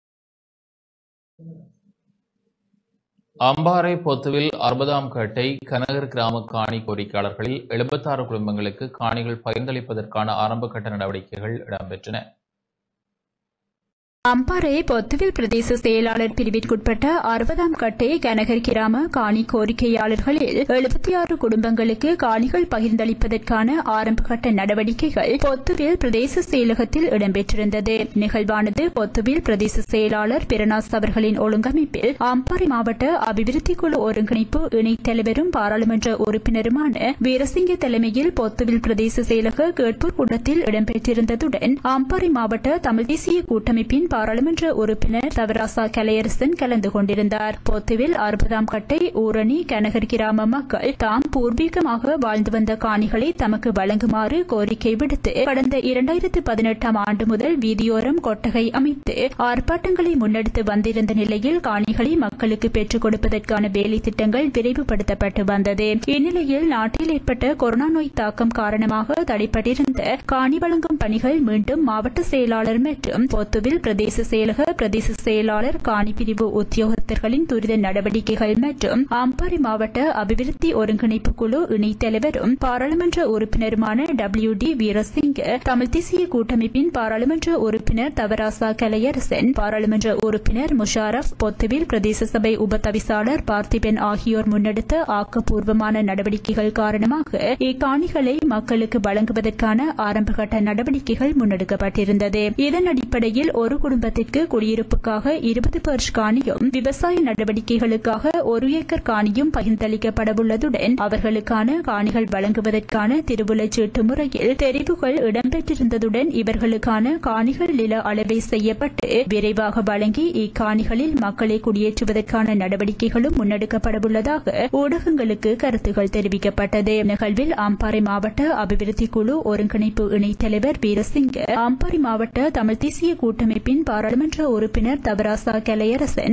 அம்பாறை பொத்துவில் அறுபதாம் கட்டை கனகர் கிராம காணி கோரிக்கையாளர்களில் எழுபத்தாறு குடும்பங்களுக்கு காணிகள் பகிர்ந்தளிப்பதற்கான ஆரம்ப கட்ட நடவடிக்கைகள் இடம்பெற்றன அம்பாறை பொத்துவில் பிரதேச செயலாளர் பிரிவிற்குட்பட்ட அறுபதாம் கட்டை கனகர் கிராம காணி கோரிக்கையாளர்களில் எழுபத்தி ஆறு குடும்பங்களுக்கு காணிகள் பகிர்ந்தளிப்பதற்கான ஆரம்ப கட்ட நடவடிக்கைகள் பொத்துவில் பிரதேச செயலகத்தில் இடம்பெற்றிருந்தது நிகழ்வானது பொத்துவில் பிரதேச செயலாளர் பிரணாஸ் அவர்களின் ஒழுங்கமைப்பில் அம்பாறை மாவட்ட அபிவிருத்தி குழு ஒருங்கிணைப்பு இணைத் தலைவரும் பாராளுமன்ற உறுப்பினருமான வீரசிங்க தலைமையில் பொத்துவில் பிரதேச செயலக கேட்பூர் கூட்டத்தில் இடம்பெற்றிருந்ததுடன் அம்பாறை மாவட்ட தமிழ் தேசிய கூட்டமைப்பின் பாராளுமன்ற உறுப்பினர் தவராசா கலையரசன் கலந்து கொண்டிருந்தார் பொத்துவில் அறுபதாம் கட்டை ஊரணி கனகர் கிராம மக்கள் தாம் பூர்வீகமாக வாழ்ந்து வந்த காணிகளை தமக்கு வழங்குமாறு கோரிக்கை விடுத்து கடந்த இரண்டாயிரத்து பதினெட்டாம் ஆண்டு முதல் வீதியோரம் கொட்டகை அமைத்து ஆர்ப்பாட்டங்களை முன்னெடுத்து வந்திருந்த நிலையில் காணிகளை மக்களுக்கு பெற்றுக் கொடுப்பதற்கான வேலை திட்டங்கள் விரைவுபடுத்தப்பட்டு வந்தது இந்நிலையில் நாட்டில் ஏற்பட்ட கொரோனா நோய் தாக்கம் காரணமாக தடைப்பட்டிருந்த காணி வழங்கும் பணிகள் மீண்டும் மாவட்ட செயலாளர் மற்றும் பொத்துவில் பிரதேச செயலக பிரதேச செயலாளர் காணி பிரிவு உத்தியோகத்தர்களின் துரித நடவடிக்கைகள் மற்றும் அம்பாறை மாவட்ட அபிவிருத்தி ஒருங்கிணைப்பு குழு இணைத் தலைவரும் பாராளுமன்ற உறுப்பினருமான டபிள்யூ டி வீரசிங்க தமிழ் தேசிய கூட்டமைப்பின் பாராளுமன்ற உறுப்பினர் தவராசா கலையரசன் பாராளுமன்ற உறுப்பினர் முஷாரப் பொத்துவில் பிரதேச சபை உபதவிசாளர் பார்த்திபன் ஆகியோர் முன்னெடுத்த ஆக்கப்பூர்வமான நடவடிக்கைகள் காரணமாக இக்காணிகளை மக்களுக்கு வழங்குவதற்கான ஆரம்பகட்ட நடவடிக்கைகள் முன்னெடுக்கப்பட்டிருந்தது இதன் அடிப்படையில் ஒரு குடும்பத்திற்கு குடியிருப்புக்காக இருபது பர்ச் காணியும் விவசாய நடவடிக்கைகளுக்காக ஒரு ஏக்கர் காணியும் பகிர்ந்தளிக்கப்படவுள்ளதுடன் அவர்களுக்கான காணிகள் வழங்குவதற்கான திருவுளச்சீட்டு முறையில் தெரிவுகள் இடம்பெற்றிருந்ததுடன் இவர்களுக்கான காணிகள் நில அளவை செய்யப்பட்டு விரைவாக வழங்கி இக்காணிகளில் மக்களை குடியேற்றுவதற்கான நடவடிக்கைகளும் முன்னெடுக்கப்படவுள்ளதாக ஊடகங்களுக்கு கருத்துகள் தெரிவிக்கப்பட்டது நிகழ்வில் அம்பாறை மாவட்ட அபிவிருத்தி குழு ஒருங்கிணைப்பு இணைத் தலைவர் வீரசிங்க அம்பாறை மாவட்ட தமிழ் தேசிய கூட்டமைப்பின் பாராளுமன்ற உறுப்பினர் தவராசா கலையரசன் பொத்து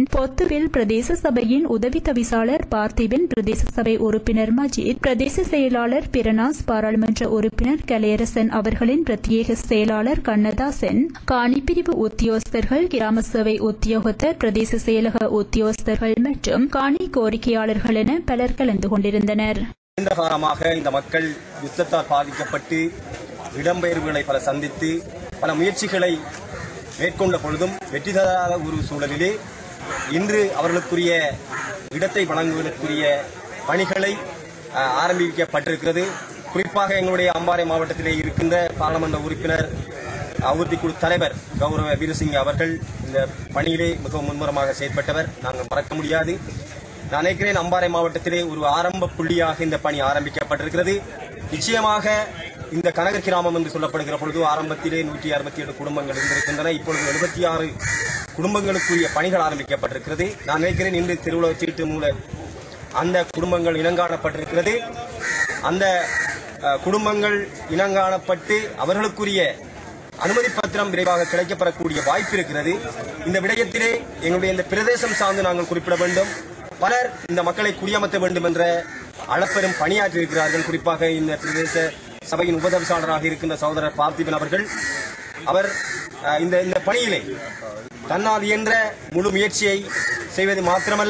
நிகழ்வில் பிரதேச சபையின் உதவி தவிசாளர் பார்த்திபன் பிரதேச சபை உறுப்பினர் மஜித் பிரதேச செயலாளர் பிரனாஸ் பாராளுமன்ற உறுப்பினர் கலையரசன் அவர்களின் பிரத்யேக செயலாளர் கண்ணதாசன் காணிப்பிரிவு உத்தியோகஸ்தர்கள் கிராம சேவை உத்தியோகத்தர் பிரதேச செயலக உத்தியோகஸ்தர்கள் மற்றும் காணி கோரிக்கையாளர்கள் என பலர் கலந்து கொண்டிருந்தனர் நீண்ட காலமாக இந்த மக்கள் யுத்தத்தால் பாதிக்கப்பட்டு இடம்பெயர்வுகளை பல சந்தித்து பல முயற்சிகளை மேற்கொண்ட பொழுதும் வெற்றி தராத ஒரு சூழலிலே இன்று அவர்களுக்குரிய இடத்தை வழங்குவதற்குரிய பணிகளை அஹ், ஆரம்பிக்கப்பட்டிருக்கிறது குறிப்பாக எங்களுடைய அம்பாறை மாவட்டத்திலே இருக்கின்ற பாராளுமன்ற உறுப்பினர் அபிவிருத்தி குழு தலைவர் கௌரவ வீரசிங்க அவர்கள் இந்த பணியிலே மிகவும் முன்முறமாக செயற்பட்டவர் நாங்கள் மறக்க முடியாது நான் நினைக்கிறேன் அம்பாறை மாவட்டத்திலே ஒரு ஆரம்ப புள்ளியாக இந்த பணி ஆரம்பிக்கப்பட்டிருக்கிறது நிச்சயமாக இந்த கனகர் கிராமம் என்று சொல்லப்படுகிற பொழுது ஆரம்பத்திலே நூற்றி அறுபத்தி ஏழு குடும்பங்கள் இருந்திருக்கின்றன இப்பொழுது எழுபத்தி ஆறு குடும்பங்களுக்குரிய பணிகள் ஆரம்பிக்கப்பட்டிருக்கிறது நான் நினைக்கிறேன் இன்று திருவுள சீட்டு மூல அந்த குடும்பங்கள் இனங்காணப்பட்டிருக்கிறது அந்த அஹ், குடும்பங்கள் இனங்காணப்பட்டு அவர்களுக்குரிய அனுமதி பத்திரம் விரைவாக கிடைக்கப்பெறக்கூடிய வாய்ப்பு இருக்கிறது இந்த விடயத்திலே எங்களுடைய இந்த பிரதேசம் சார்ந்து நாங்கள் குறிப்பிட வேண்டும் பலர் இந்த மக்களை குடியமர்த்த வேண்டும் என்ற அளப்பெரும் பணியாற்றி இருக்கிறார்கள் குறிப்பாக இந்த பிரதேச சபையின் உபதவிசாளராக இருக்கின்ற சகோதரர் பார்த்திபன் அவர்கள் அவர் அஹ், இந்த இந்த பணியிலே தன்னால் இயன்ற முழு முயற்சியை செய்வது மாத்திரமல்ல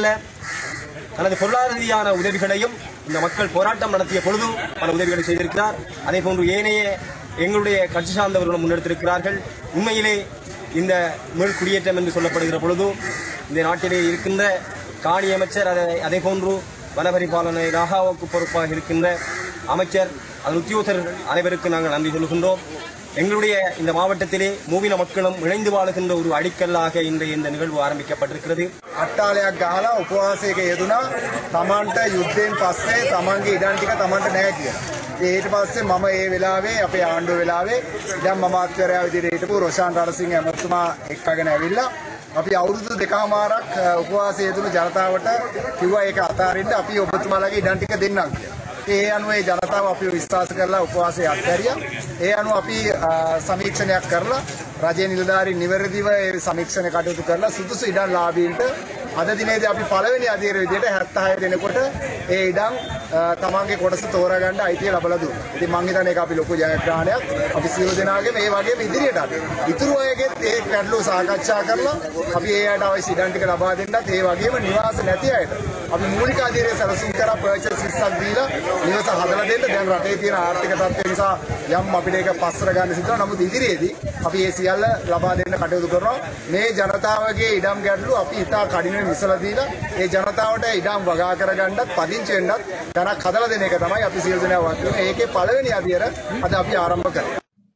தனது பொருளாதார ரீதியான உதவிகளையும் இந்த மக்கள் போராட்டம் நடத்திய பொழுதும் பல உதவிகளை செய்திருக்கிறார் அதே போன்று ஏனைய எங்களுடைய கட்சி சார்ந்தவர்களும் முன்னெடுத்திருக்கிறார்கள் உண்மையிலே இந்த மீள் குடியேற்றம் என்று சொல்லப்படுகிற பொழுதும் இந்த நாட்டிலே இருக்கின்ற காணி அமைச்சர் அதை அதே போன்று வனபரிபாலனை ராகாவுக்கு பொறுப்பாக இருக்கின்ற அமைச்சர் அதன் உத்தியோகத்தர்கள் அனைவருக்கும் நாங்கள் நன்றி சொல்கின்றோம் எங்களுடைய இந்த மாவட்டத்திலே மூவின மக்களும் இணைந்து வாழுகின்ற ஒரு அடிக்கல்லாக இன்றைய இந்த நிகழ்வு ஆரம்பிக்கப்பட்டிருக்கிறது අට්ටාලයක් ගහලා උපවාසයක යෙදුනා තමන්ට යුද්ධයෙන් පස්සේ තමන්ගේ ඉඩම් ටික තමන්ට නැහැ කියලා. ඒ ඊට පස්සේ මම ඒ වෙලාවේ අපේ ආණ්ඩුව වෙලාවේ ඉඩම් අමාත්‍යවරයා විදිහට හිටපු රොෂාන් රණසිංහ ඇමතුමා එක්කගෙන ඇවිල්ලා අපි අවුරුදු දෙකමාරක් අ, උපවාසය යෙදුණු ජනතාවට කිව්වා ඒක අතාරින්න අපි ඔබතුමාලගේ ඉඩම් ටික දෙන්නම් කියලා. ඒ අනුව ඒ ජනතාව අපිව විශ්වාස කරලා උපවාසය අත්හැරියා. ඒ අනුව අපි අ, සමීක්ෂණයක් කරලා රජයේ නිලධාරීන් නිවැරදිව ඒ සමීක්ෂණ කටයුතු කරලා සුදුසු ඉඩම් ලාභීන්ට අද දිනේදී අපි පළවෙනි අධීර විදියට 76 දෙනෙකුට ඒ ඉඩම් අ, තමන්ගේ කොටස තෝරාගන්න අයිතිය ලැබලා දුන්නා. ඉතින් මං හිතන්නේ ඒක අපි ලොකු ජයග්‍රහණයක්. අපි සියලු දෙනාගේම ඒ වගේම ඉදිරියට අපි. ඉතුරු අයගෙත් ඒ ගැටලු සාකච්ඡා කරලා අපි ඒ අයට අවශ්‍ය ඉඩම් ටික ලබා දෙන්නත් ඒ වගේම නිවාස නැති අයට අපි මූලික අධීරය සැලසුම් කරලා පර්චේස් 20ක් දීලා නිවස හදලා දෙන්න දැන් රටේ තියෙන ආර්ථික තත්ත්වය නිසා යම් අපිට ඒක පස්සර ගන්න සිද්ධ වෙනවා. නමුත් ඉදිරියේදී අපි මේ සියල්ල ලබා දෙන්න කටයුතු කරනවා. මේ ජනතාවගේ ඉඩම් ගැටලු අපි ඉතා කඩිනමින් විසලා දීලා ඒ ජනතාවට ඉඩම් වගා කරගන්නත් පදිංචි වෙන්නත් තැනක් හදලා දෙන එක තමයි අපි සියලු දෙනා වත් වෙන්නේ. ඒකේ පළවෙනි අධීර අද අපි ආරම්භ කරේ.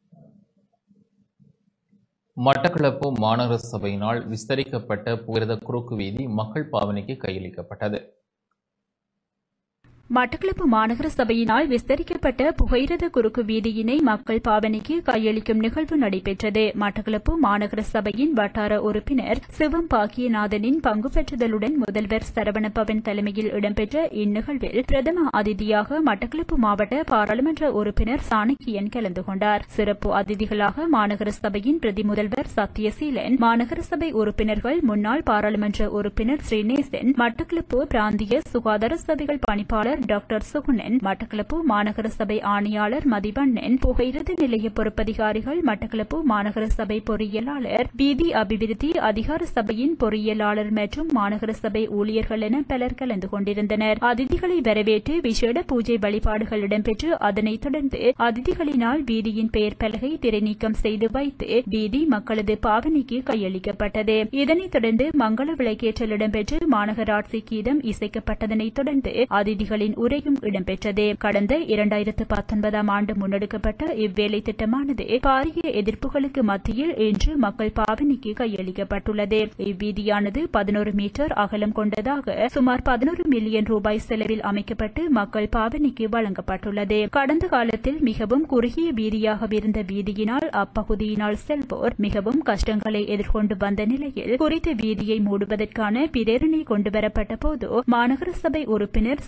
மட்டக்களப்பு மாநகர சபையினால் விஸ்தரிக்கப்பட்ட புகிரத குறுக்கு வீதி மக்கள் பாவனைக்கு கையளிக்கப்பட்டது மட்டக்களப்பு மாநகர சபையினால் விஸ்தரிக்கப்பட்ட புகையிரத குறுக்கு வீதியினை மக்கள் பாவனைக்கு கையளிக்கும் நிகழ்வு நடைபெற்றது மட்டக்களப்பு மாநகர சபையின் வட்டார உறுப்பினர் சிவம் பாக்கியநாதனின் பங்கு பெற்றுதலுடன் முதல்வர் சரவணபவன் தலைமையில் இடம்பெற்ற இந்நிகழ்வில் பிரதம அதிதியாக மட்டக்களப்பு மாவட்ட பாராளுமன்ற உறுப்பினர் சாணக்கியன் கலந்து கொண்டார் சிறப்பு அதிதிகளாக மாநகர சபையின் பிரதி முதல்வர் சத்யசீலன் மாநகர சபை உறுப்பினர்கள் முன்னாள் பாராளுமன்ற உறுப்பினர் ஸ்ரீநேசன் மட்டக்களப்பு பிராந்திய சுகாதார சபைகள் பணிப்பாளர் டாக்டர் சுகுணன் மட்டக்களப்பு மாநகர சபை ஆணையாளர் மதிவண்ணன் புகையிரத நிலைய பொறுப்பதிகாரிகள் மட்டக்களப்பு மாநகர சபை பொறியியலாளர் வீதி அபிவிருத்தி அதிகார சபையின் பொறியியலாளர் மற்றும் மாநகர சபை ஊழியர்கள் என பலர் கலந்து கொண்டிருந்தனர் அதிதிகளை வரவேற்று விசேட பூஜை வழிபாடுகள் இடம்பெற்று அதனைத் தொடர்ந்து அதிதிகளினால் வீதியின் பெயர் பலகை திரைநீக்கம் செய்து வைத்து வீதி மக்களது பாவனைக்கு கையளிக்கப்பட்டது இதனைத் தொடர்ந்து மங்கள விளக்கேற்றல் இடம்பெற்று மாநகராட்சி கீதம் இசைக்கப்பட்டதனைத் தொடர்ந்து அதிதிகளின் உரையும் இடம்பெற்றது கடந்த இரண்டாயிரத்து பத்தொன்பதாம் ஆண்டு முன்னெடுக்கப்பட்ட இவ்வேலை திட்டமானது பாரிய எதிர்ப்புகளுக்கு மத்தியில் இன்று மக்கள் பாவனைக்கு கையளிக்கப்பட்டுள்ளது இவ்வீதியானது பதினோரு மீட்டர் அகலம் கொண்டதாக சுமார் பதினோரு மில்லியன் ரூபாய் செலவில் அமைக்கப்பட்டு மக்கள் பாவனைக்கு வழங்கப்பட்டுள்ளது கடந்த காலத்தில் மிகவும் குறுகிய வீதியாகவிருந்த வீதியினால் அப்பகுதியினால் செல்வோர் மிகவும் கஷ்டங்களை எதிர்கொண்டு வந்த நிலையில் குறித்த வீதியை மூடுவதற்கான பிரேரணை கொண்டுவரப்பட்ட போது மாநகர சபை உறுப்பினர் சிவம்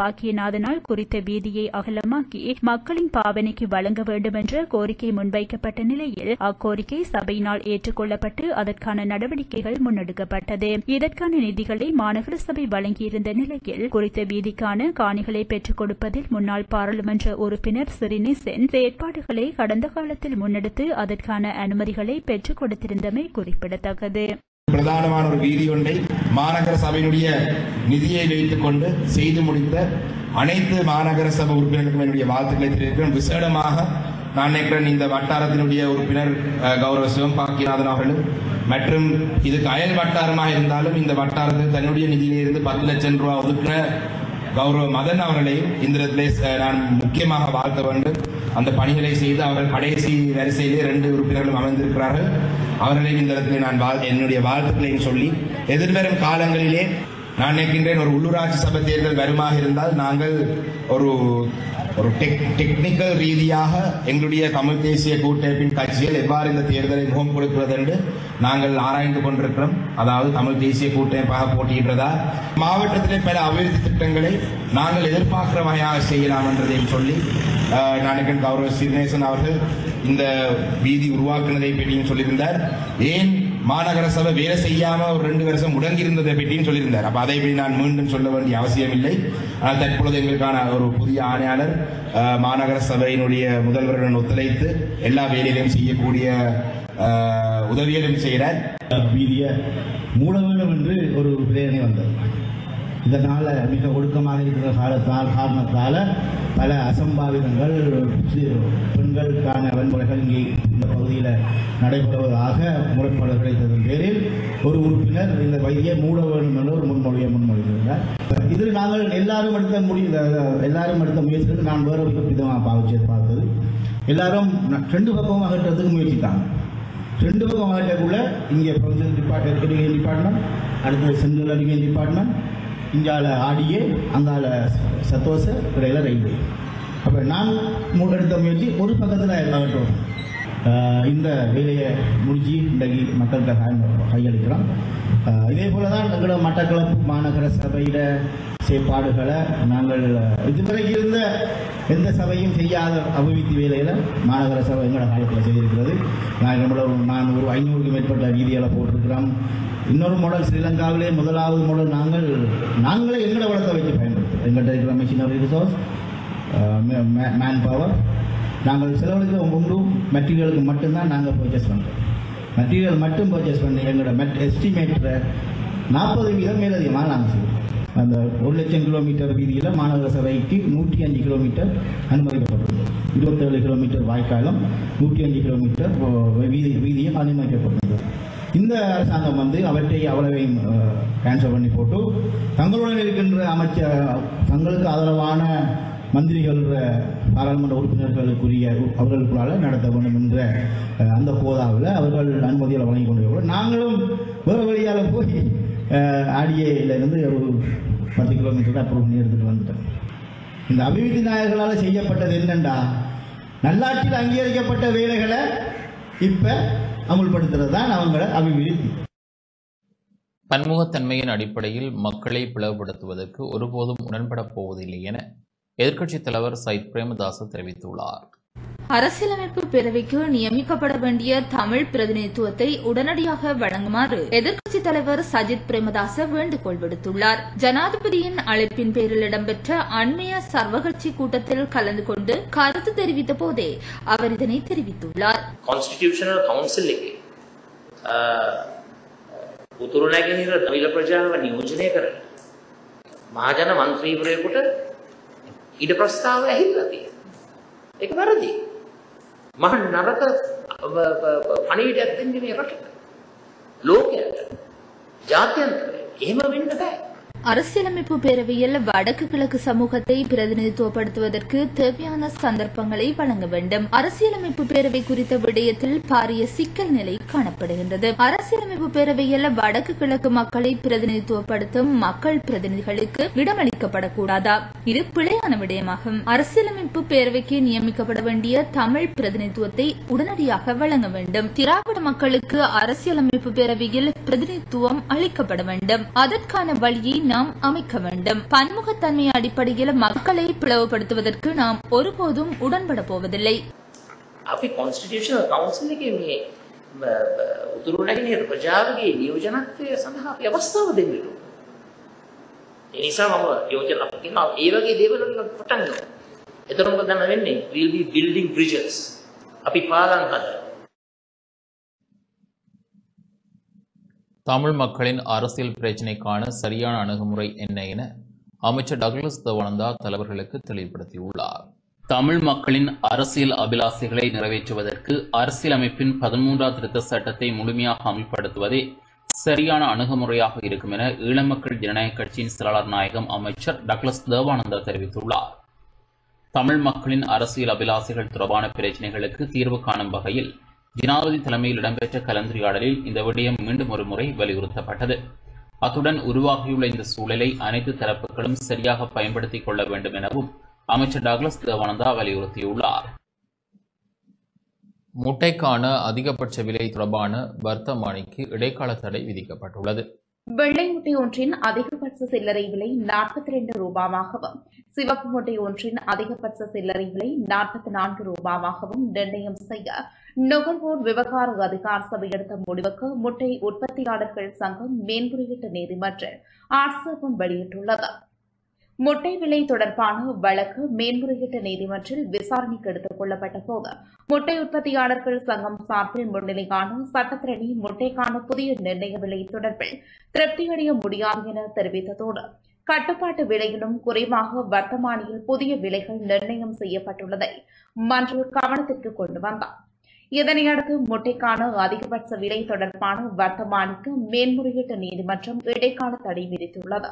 பாக்கியநாதனால் குறித்த வீதியை அகலமாக்கி மக்களின் பாவனைக்கு வழங்க வேண்டும் என்ற கோரிக்கை முன்வைக்கப்பட்ட நிலையில் அக்கோரிக்கை சபையினால் ஏற்றுக்கொள்ளப்பட்டு அதற்கான நடவடிக்கைகள் முன்னெடுக்கப்பட்டது இதற்கான நிதிகளை மாநகர சபை வழங்கியிருந்த நிலையில் குறித்த வீதிக்கான காணிகளை பெற்றுக் கொடுப்பதில் முன்னாள் பாராளுமன்ற உறுப்பினர் சிறினிசென் செயற்பாடுகளை கடந்த காலத்தில் முன்னெடுத்து அதற்கான அனுமதிகளை பெற்றுக் கொடுத்திருந்தமை குறிப்பிடத்தக்கது பிரதானமான ஒரு வீதி ஒன்றை மாநகர சபையினுடைய நிதியை வைத்துக் கொண்டு செய்து முடித்த அனைத்து மாநகர சபை உறுப்பினர்களுக்கும் என்னுடைய வாழ்த்துக்களை தெரிவிக்கிறேன் விசேடமாக நான் நினைக்கிறேன் இந்த வட்டாரத்தினுடைய உறுப்பினர் அஹ், கௌரவ சிவம்பாக்கியநாதன் அவர்களும் மற்றும் இதுக்கு அயல் வட்டாரமாக இருந்தாலும் இந்த வட்டாரத்தில் தன்னுடைய நிதியிலிருந்து பத்து லட்சம் ரூபாய் ஒதுக்கின கௌரவ மதன் அவர்களையும் இந்த இடத்திலே அஹ், நான் முக்கியமாக வாழ்த்த வேண்டும் அந்த பணிகளை செய்து அவர்கள் கடைசி வரிசையிலே ரெண்டு உறுப்பினர்களும் அமைந்திருக்கிறார்கள் அவர்களையும் இந்த இடத்திலே நான் வாழ் என்னுடைய வாழ்த்துக்களையும் சொல்லி எதிர்வரும் காலங்களிலே நான் நினைக்கின்றேன் ஒரு உள்ளூராட்சி சபை தேர்தல் வருமாக இருந்தால் நாங்கள் ஒரு ஒரு டெக் டெக்னிக்கல் ரீதியாக எங்களுடைய தமிழ் தேசிய கூட்டமைப்பின் கட்சிகள் எவ்வாறு இந்த தேர்தலை முகம் கொடுக்கிறது என்று நாங்கள் ஆராய்ந்து கொண்டிருக்கிறோம் அதாவது தமிழ் தேசிய கூட்டமைப்பாக போட்டியிடுறதா மாவட்டத்திலே பல அபிவிருத்தி திட்டங்களை நாங்கள் எதிர்பார்க்கிற வகையாக செய்யலாம் என்றதையும் சொல்லி அஹ், நான் நினைக்கிறேன் கௌரவ ஸ்ரீநேசன் அவர்கள் இந்த வீதி உருவாக்குனதை பற்றியும் சொல்லியிருந்தார் ஏன் மாநகர சபை வேலை செய்யாம ஒரு ரெண்டு வருஷம் முடங்கி இருந்ததை பற்றியும் சொல்லியிருந்தார் அப்ப அதை பற்றி நான் மீண்டும் சொல்ல வேண்டிய அவசியம் இல்லை ஆனால் தற்பொழுது எங்களுக்கான ஒரு புதிய ஆணையாளர் அஹ், மாநகர சபையினுடைய முதல்வருடன் ஒத்துழைத்து எல்லா வேலைகளையும் செய்யக்கூடிய அஹ், உதவிகளையும் செய்கிறார் வீதியை மூட வேண்டும் என்று ஒரு பிரேரணை வந்தது இதனால் மிக ஒடுக்கமாக இருக்கிற காலத்தால் காரணத்தால் பல அசம்பாவிதங்கள் சி- பெண்களுக்கான வன்முறைகள் இங்கே இந்த பகுதியில் நடைபெறுவதாக முறைப்பாடு கிடைத்ததன் பேரில் ஒரு உறுப்பினர் இந்த வைத்தியை மூட வேண்டும் என்று ஒரு முன்மொழியை முன்மொழிந்திருந்தார் இதில் நாங்கள் எல்லாரும் எடுத்த முடி எல்லாரும் எடுத்த முயற்சிகள் நான் வேறு ஒரு விதமாக பாவிச்சு பார்த்தது எல்லாரும் ந- ரெண்டு பக்கமும் அகற்றத்துக்கு முயற்சித்தாங்க ரெண்டு பக்கம் அகற்றக்குள்ள இங்கே ப்ரொவின்சியல் டிபார்ட்மெண்ட் எஜுகேஷன் டிபார்ட்மெண்ட் அடுத்து சென்ட்ரல் எஜுகேஷன் டிபார்ட்மெண்ட் இங்கால ஆடியே அங்கால சத்தோச இடையில ரயில்வே அப்போ நான் மு- எடுத்த முயற்சி ஒரு பக்கத்தில் அகற்றோம் ஆஹ் இந்த வேலையை முடிச்சு இன்றைக்கு மக்கள்கிட்ட கை- கையளிக்கிறோம் ஆஹ் இதே போல தான் எங்களோட மட்டக்களப்பு மாநகர சபையிட செயற்பாடுகளை நாங்கள் இதுவரைக்கும் இருந்த எந்த சபையும் செய்யாத அபிவிருத்தி வேலைகளை மாநகர சபை எங்களோட காலத்தில் செய்திருக்கிறது நான் நம்மளோட நான் ஒரு ஐநூறுக்கும் மேற்பட்ட வீதிகளை போட்டிருக்கிறோம் இன்னொரு மாடல் ஸ்ரீலங்காவிலே முதலாவது மாடல் நாங்கள் நாங்களே எங்களோட வளத்தை வச்சு பயன்படுத்தும் எங்கள்கிட்ட இருக்கிற மிஷினரி ரிசோர்ஸ் மேன் பவர் நாங்கள் செலவழிக்கிற ஒன்றும் மெட்டீரியலுக்கு மட்டும்தான் நாங்கள் பர்ச்சேஸ் பண்ணுறோம் மெட்டீரியல் மட்டும் பர்ச்சேஸ் பண்ணி எங்களோட மெட் எஸ்டிமேட்டரை நாற்பது வீதம் மேலதிகமாக நாங்கள் செய்வோம் அந்த ஒரு லட்சம் கிலோமீட்டர் வீதியில் மாநகர சபைக்கு நூற்றி அஞ்சு கிலோமீட்டர் அனுமதிக்கப்பட்டுள்ளது இருபத்தேழு கிலோமீட்டர் வாய்க்காலும் நூற்றி அஞ்சு கிலோமீட்டர் ஓ- வீதி வீதியும் அனுமதிக்கப்பட்டுள்ளது இந்த அரசாங்கம் வந்து அவற்றை அவ்வளவையும் கேன்சல் பண்ணி போட்டு தங்களுடன் இருக்கின்ற அமைச்சர் தங்களுக்கு ஆதரவான மந்திரிகள் பாராளுமன்ற உறுப்பினர்களுக்குரிய அவர்களுக்குள்ளால நடத்த வேண்டும் என்ற அஹ், அந்த கோதாவில் அவர்கள் அனுமதிகளை வழங்கி கொண்டு நாங்களும் வேறு வழியால் போய் ஆடிஏல இருந்து ஒரு பத்து கிலோமீட்டர் அப்ரூவ் பண்ணி எடுத்துட்டு வந்துட்டோம் இந்த அபிவிருத்தி நாயகர்களால் செய்யப்பட்டது என்னண்டா நல்லாட்சியில் அங்கீகரிக்கப்பட்ட வேலைகளை இப்ப அமுல்படுத்துறது தான் அவங்களோட அபிவிருத்தி பன்முகத்தன்மையின் அடிப்படையில் மக்களை பிளவுபடுத்துவதற்கு ஒருபோதும் உடன்படப் போவதில்லை என எதிர்க்கட்சித் தலைவர் சயித் பிரேமதாச தெரிவித்துள்ளார் அரசியலமைப்பு பேரவைக்கு நியமிக்கப்பட வேண்டிய தமிழ் பிரதிநிதித்துவத்தை உடனடியாக வழங்குமாறு எதிர்க்கட்சித் தலைவர் சஜித் பிரேமதாச வேண்டுகோள் விடுத்துள்ளார் ஜனாதிபதியின் அழைப்பின் பேரில் இடம்பெற்ற அண்மைய சர்வகட்சி கூட்டத்தில் கலந்து கொண்டு கருத்து தெரிவித்த போதே அவர் இதனை தெரிவித்துள்ளார் කොන්ස්ටිටියෂනල් කවන්සිල් එකේ උතුරු නැගෙනහිර දවිල ප්‍රජාව නියෝජනය කරන මහජන මන්ත්‍රීවරයකුට ඉඩ ප්‍රස්ථාව ඇහිල්ලා තියෙනවා. ඒක වැරදි. මහ නරක පණිවිඩයක් දෙන්නේ මේ රටට. ලෝකයට. ජාත්‍යන්තරයට. එහෙම වෙන්න බෑ. அரசியலமைப்பு பேரவையில் வடக்கு கிழக்கு சமூகத்தை பிரதிநிதித்துவப்படுத்துவதற்கு தேவையான சந்தர்ப்பங்களை வழங்க வேண்டும் அரசியலமைப்பு பேரவை குறித்த விடயத்தில் பாரிய சிக்கல் நிலை காணப்படுகின்றது அரசியலமைப்பு பேரவையில் வடக்கு கிழக்கு மக்களை பிரதிநிதித்துவப்படுத்தும் மக்கள் பிரதிநிதிகளுக்கு இடமளிக்கப்படக்கூடாதா இது பிழையான விடயமாகும் அரசியலமைப்பு பேரவைக்கு நியமிக்கப்பட வேண்டிய தமிழ் பிரதிநிதித்துவத்தை உடனடியாக வழங்க வேண்டும் திராவிட மக்களுக்கு அரசியலமைப்பு பேரவையில் பிரதிநிதித்துவம் அளிக்கப்பட வேண்டும் அதற்கான வழியை நாம் அமைக்க வேண்டும் பன்முகத்தன்மை அடிப்படையில் மக்களை பிளவுபடுத்துவதற்கு நாம் ஒருபோதும் உடன்பட போவதில்லை අපි කොන්ස්ටිටියෂනල් කවුන්සිල් එකේ මේ උතුරු නැගෙනහිර ප්‍රජාවගේ නියෝජනත්වය සඳහා අපි අවස්ථාව දෙන්න ඕන. ඒ නිසා මම යෝජන අපි කියනවා ඒ වගේ දේවල් වලින් අපි පටන් ගමු. එතකොට මොකද දැන් වෙන්නේ? we'll be building bridges. අපි පාලම් හදනවා. தமிழ் மக்களின் அரசியல் பிரச்சினைக்கான சரியான அணுகுமுறை என்ன என அமைச்சர் டக்ளஸ் தவானந்தா தலைவர்களுக்கு தெளிவுபடுத்தியுள்ளார் தமிழ் மக்களின் அரசியல் அபிலாசைகளை நிறைவேற்றுவதற்கு அரசியலமைப்பின் பதிமூன்றாம் திருத்த சட்டத்தை முழுமையாக அமல்படுத்துவதே சரியான அணுகுமுறையாக இருக்கும் என ஈழமக்கள் ஜனநாயக கட்சியின் செயலாளர் நாயகம் அமைச்சர் டக்ளஸ் தேவானந்தா தெரிவித்துள்ளார் தமிழ் மக்களின் அரசியல் அபிலாசைகள் தொடர்பான பிரச்சினைகளுக்கு தீர்வு காணும் வகையில் ஜனாதிபதி தலைமையில் இடம்பெற்ற கலந்துரையாடலில் இந்த விடயம் மீண்டும் ஒரு முறை வலியுறுத்தப்பட்டது அத்துடன் உருவாகியுள்ள இந்த சூழலை அனைத்து தரப்புகளும் சரியாக பயன்படுத்திக் கொள்ள வேண்டும் எனவும் அமைச்சர் டக்ளஸ் தேவானந்தா வலியுறுத்தியுள்ளார் முட்டைக்கான அதிகபட்ச விலை தொடர்பான வர்த்தமானிக்கு இடைக்கால தடை விதிக்கப்பட்டுள்ளது வெள்ளை முட்டை ஒன்றின் அதிகபட்ச சில்லறை விலை நாற்பத்தி ரெண்டு ரூபாவாகவும் சிவப்பு முட்டை ஒன்றின் அதிகபட்ச சில்லறை விலை நாற்பத்தி நான்கு ரூபாவாகவும் நிர்ணயம் செய்ய நுகர்வோர் விவகார அதிகார சபை எடுத்த முடிவுக்கு முட்டை உற்பத்தியாளர்கள் சங்கம் மேன்முறையீட்டு நீதிமன்றம் ஆட்சேபம் வெளியிட்டுள்ளது முட்டை விலை தொடர்பான வழக்கு மேன்முறையீட்டு நீதிமன்றில் விசாரணைக்கு எடுத்துக் கொள்ளப்பட்ட போது முட்டை உற்பத்தியாளர்கள் சங்கம் சார்பில் முன்னிலையான சட்டத்திரணி முட்டைக்கான புதிய நிர்ணய விலை தொடர்பில் திருப்தியடைய முடியாது என தெரிவித்ததோடு கட்டுப்பாட்டு விலையிலும் குறைவாக வர்த்தமானியில் புதிய விலைகள் நிர்ணயம் செய்யப்பட்டுள்ளதை மன்று கவனத்திற்கு கொண்டு வந்தார் இதனையடுத்து முட்டைக்கான அதிகபட்ச விலை தொடர்பான வர்த்தமானிக்கு மேன்முறையீட்டு நீதிமன்றம் இடைக்கால தடை விதித்துள்ளது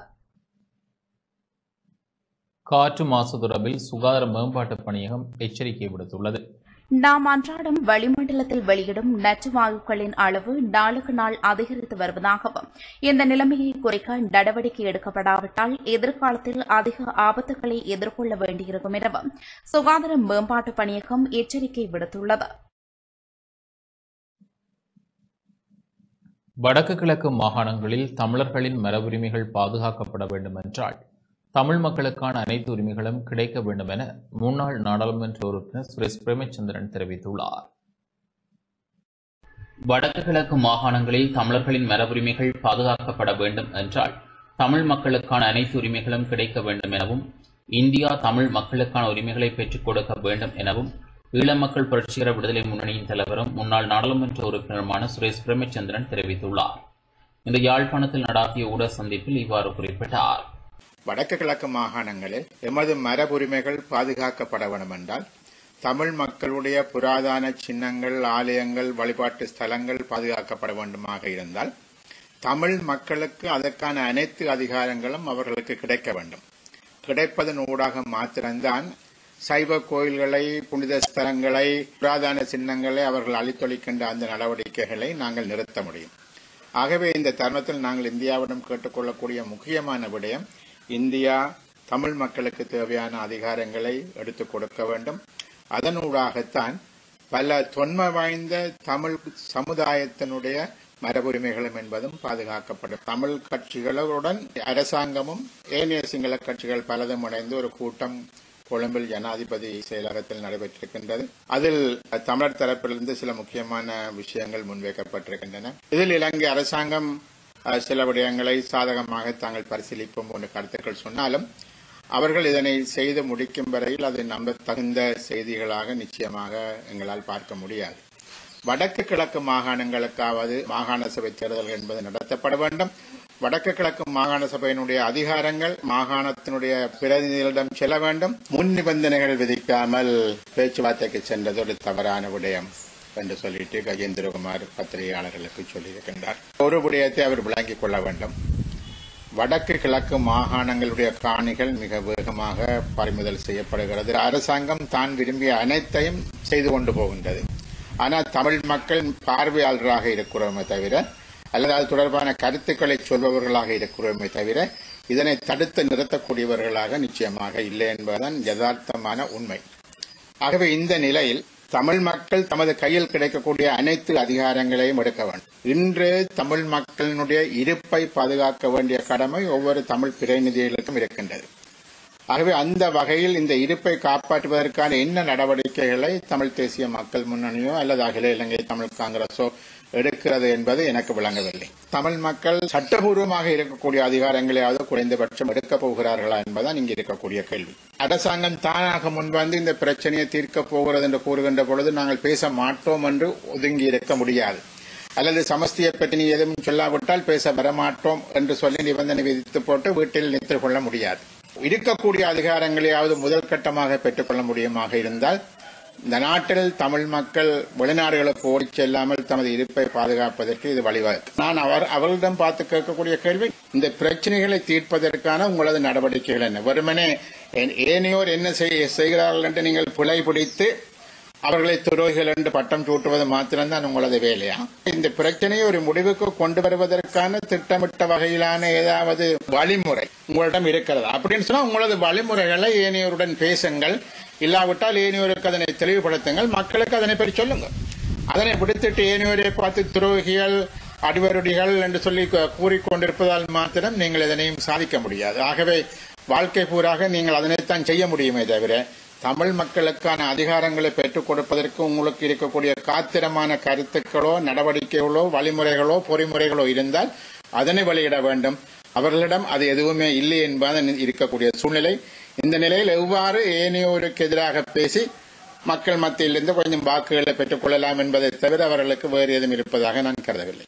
காற்று மாசு தொடர்பில் சுகாதார மேம்பாட்டு பணியகம் எச்சரிக்கை விடுத்துள்ளது நாம் அன்றாடம் வளிமண்டலத்தில் வெளியிடும் நச்சு வாயுக்களின் அளவு நாளுக்கு நாள் அதிகரித்து வருவதாகவும் இந்த நிலைமையை குறைக்க நடவடிக்கை எடுக்கப்படாவிட்டால் எதிர்காலத்தில் அதிக ஆபத்துகளை எதிர்கொள்ள வேண்டியிருக்கும் எனவும் சுகாதார மேம்பாட்டு பணியகம் எச்சரிக்கை விடுத்துள்ளது வடக்கு கிழக்கு மாகாணங்களில் தமிழர்களின் மரபுரிமைகள் பாதுகாக்கப்பட வேண்டும் என்றால் தமிழ் மக்களுக்கான அனைத்து உரிமைகளும் கிடைக்க வேண்டும் என முன்னாள் நாடாளுமன்ற உறுப்பினர் சுரேஷ் பிரேமச்சந்திரன் தெரிவித்துள்ளார் வடக்கு கிழக்கு மாகாணங்களில் தமிழர்களின் மரபுரிமைகள் பாதுகாக்கப்பட வேண்டும் என்றால் தமிழ் மக்களுக்கான அனைத்து உரிமைகளும் கிடைக்க வேண்டும் எனவும் இந்தியா தமிழ் மக்களுக்கான உரிமைகளை பெற்றுக் கொடுக்க வேண்டும் எனவும் ஈழ மக்கள் புரட்சிகர விடுதலை முன்னணியின் தலைவரும் முன்னாள் நாடாளுமன்ற உறுப்பினருமான சுரேஷ் பிரேமச்சந்திரன் தெரிவித்துள்ளார் இந்த யாழ்ப்பாணத்தில் நடாத்திய ஊடக சந்திப்பில் இவ்வாறு குறிப்பிட்டார் வடக்கு கிழக்கு மாகாணங்களில் எமது மரபுரிமைகள் பாதுகாக்கப்பட வேண்டும் என்றால் தமிழ் மக்களுடைய புராதன சின்னங்கள் ஆலயங்கள் வழிபாட்டு ஸ்தலங்கள் பாதுகாக்கப்பட வேண்டுமாக இருந்தால் தமிழ் மக்களுக்கு அதற்கான அனைத்து அதிகாரங்களும் அவர்களுக்கு கிடைக்க வேண்டும் கிடைப்பதன் ஊடாக மாத்திரம்தான் சைவ கோயில்களை புனித ஸ்தலங்களை புராதன சின்னங்களை அவர்கள் அழித்தொழிக்கின்ற அந்த நடவடிக்கைகளை நாங்கள் நிறுத்த முடியும் ஆகவே இந்த தருணத்தில் நாங்கள் இந்தியாவிடம் கேட்டுக்கொள்ளக்கூடிய முக்கியமான விடயம் இந்தியா தமிழ் மக்களுக்கு தேவையான அதிகாரங்களை எடுத்துக் கொடுக்க வேண்டும் அதனூடாகத்தான் பல தொன்மை வாய்ந்த தமிழ் சமுதாயத்தினுடைய மரபுரிமைகளும் என்பதும் பாதுகாக்கப்படும் தமிழ் கட்சிகளுடன் அரசாங்கமும் ஏனைய சிங்கள கட்சிகள் பலதும் இணைந்து ஒரு கூட்டம் கொழும்பில் ஜனாதிபதி செயலகத்தில் நடைபெற்றிருக்கின்றது அதில் தமிழர் தரப்பிலிருந்து சில முக்கியமான விஷயங்கள் முன்வைக்கப்பட்டிருக்கின்றன இதில் இலங்கை அரசாங்கம் சில விடயங்களை சாதகமாக தாங்கள் பரிசீலிப்போம் போன்ற கருத்துக்கள் சொன்னாலும் அவர்கள் இதனை செய்து முடிக்கும் வரையில் அது நம்ப தகுந்த செய்திகளாக நிச்சயமாக எங்களால் பார்க்க முடியாது வடக்கு கிழக்கு மாகாணங்களுக்காவது மாகாண சபை தேர்தல் என்பது நடத்தப்பட வேண்டும் வடக்கு கிழக்கு மாகாண சபையினுடைய அதிகாரங்கள் மாகாணத்தினுடைய பிரதிநிதிகளிடம் செல்ல வேண்டும் முன் நிபந்தனைகள் விதிக்காமல் பேச்சுவார்த்தைக்கு சென்றது ஒரு தவறான விடயம் என்று சொல்லிட்டு கஜேந்திரகுமார் பத்திரிகையாளர்களுக்கு சொல்லியிருக்கின்றார் ஒரு விடயத்தை அவர் விளங்கிக் கொள்ள வேண்டும் வடக்கு கிழக்கு மாகாணங்களுடைய காணிகள் மிக வேகமாக பறிமுதல் செய்யப்படுகிறது அரசாங்கம் தான் விரும்பிய அனைத்தையும் செய்து கொண்டு போகின்றது ஆனால் தமிழ் மக்கள் பார்வையாளராக இருக்கிறோமே தவிர அல்லது அது தொடர்பான கருத்துக்களை சொல்பவர்களாக இருக்கிறோமே தவிர இதனை தடுத்து நிறுத்தக்கூடியவர்களாக நிச்சயமாக இல்லை என்பதுதான் யதார்த்தமான உண்மை ஆகவே இந்த நிலையில் தமிழ் மக்கள் தமது கையில் கிடைக்கக்கூடிய அனைத்து அதிகாரங்களையும் எடுக்க வேண்டும் இன்று தமிழ் மக்களினுடைய இருப்பை பாதுகாக்க வேண்டிய கடமை ஒவ்வொரு தமிழ் பிரதிநிதிகளுக்கும் இருக்கின்றது ஆகவே அந்த வகையில் இந்த இருப்பை காப்பாற்றுவதற்கான என்ன நடவடிக்கைகளை தமிழ் தேசிய மக்கள் முன்னணியோ அல்லது அகில இலங்கை தமிழ் காங்கிரஸோ எடுக்கிறது என்பது எனக்கு விளங்கவில்லை தமிழ் மக்கள் சட்டபூர்வமாக இருக்கக்கூடிய அதிகாரங்களையாவது குறைந்தபட்சம் எடுக்கப் போகிறார்களா என்பதுதான் இங்கு இருக்கக்கூடிய கேள்வி அரசாங்கம் தானாக முன்வந்து இந்த பிரச்சனையை தீர்க்கப் போகிறது என்று கூறுகின்ற பொழுது நாங்கள் பேச மாட்டோம் என்று ஒதுங்கி இருக்க முடியாது அல்லது சமஸ்தியை பற்றி நீ எதுவும் சொல்லாவிட்டால் பேச வரமாட்டோம் என்று சொல்லி நிபந்தனை விதித்து போட்டு வீட்டில் நிறுத்திக் கொள்ள முடியாது இருக்கக்கூடிய அதிகாரங்களையாவது முதல் கட்டமாக பெற்றுக்கொள்ள முடியுமாக இருந்தால் இந்த நாட்டில் தமிழ் மக்கள் வெளிநாடுகளுக்கு ஓடிச் செல்லாமல் தமது இருப்பை பாதுகாப்பதற்கு இது வழிவகுக்கும் நான் அவர் அவர்களிடம் பார்த்து கேட்கக்கூடிய கேள்வி இந்த பிரச்சனைகளை தீர்ப்பதற்கான உங்களது நடவடிக்கைகள் என்ன வெறுமனே ஏனையோர் என்ன செய்ய- செய்கிறார்கள் என்று நீங்கள் பிழை பிடித்து அவர்களை துரோகிகள் என்று பட்டம் சூட்டுவது மாத்திரம்தான் உங்களது வேலையா இந்த பிரச்சனையை ஒரு முடிவுக்கு கொண்டு வருவதற்கான திட்டமிட்ட வகையிலான ஏதாவது வழிமுறை உங்களிடம் இருக்கிறதா அப்படின்னு சொன்னா உங்களது வழிமுறைகளை ஏனையோருடன் பேசுங்கள் இல்லாவிட்டால் ஏனையோருக்கு அதனை தெளிவுபடுத்துங்கள் மக்களுக்கு அதனை பற்றி சொல்லுங்கள் அதனை விடுத்துட்டு ஏனையோரை பார்த்து துரோகிகள் அடிவருடிகள் என்று சொல்லி கூ- கூறிக்கொண்டிருப்பதால் மாத்திரம் நீங்கள் எதனையும் சாதிக்க முடியாது ஆகவே வாழ்க்கை பூராக நீங்கள் அதனைத்தான் செய்ய முடியுமே தவிர தமிழ் மக்களுக்கான அதிகாரங்களை பெற்றுக் கொடுப்பதற்கு உங்களுக்கு இருக்கக்கூடிய காத்திரமான கருத்துக்களோ நடவடிக்கைகளோ வழிமுறைகளோ பொறிமுறைகளோ இருந்தால் அதனை வெளியிட வேண்டும் அவர்களிடம் அது எதுவுமே இல்லை என்பது இருக்கக்கூடிய சூழ்நிலை இந்த நிலையில் எவ்வாறு ஏனையோருக்கு எதிராக பேசி மக்கள் மத்தியிலிருந்து கொஞ்சம் வாக்குகளை பெற்றுக் கொள்ளலாம் என்பதை தவிர அவர்களுக்கு வேறு எதுவும் இருப்பதாக நான் கருதவில்லை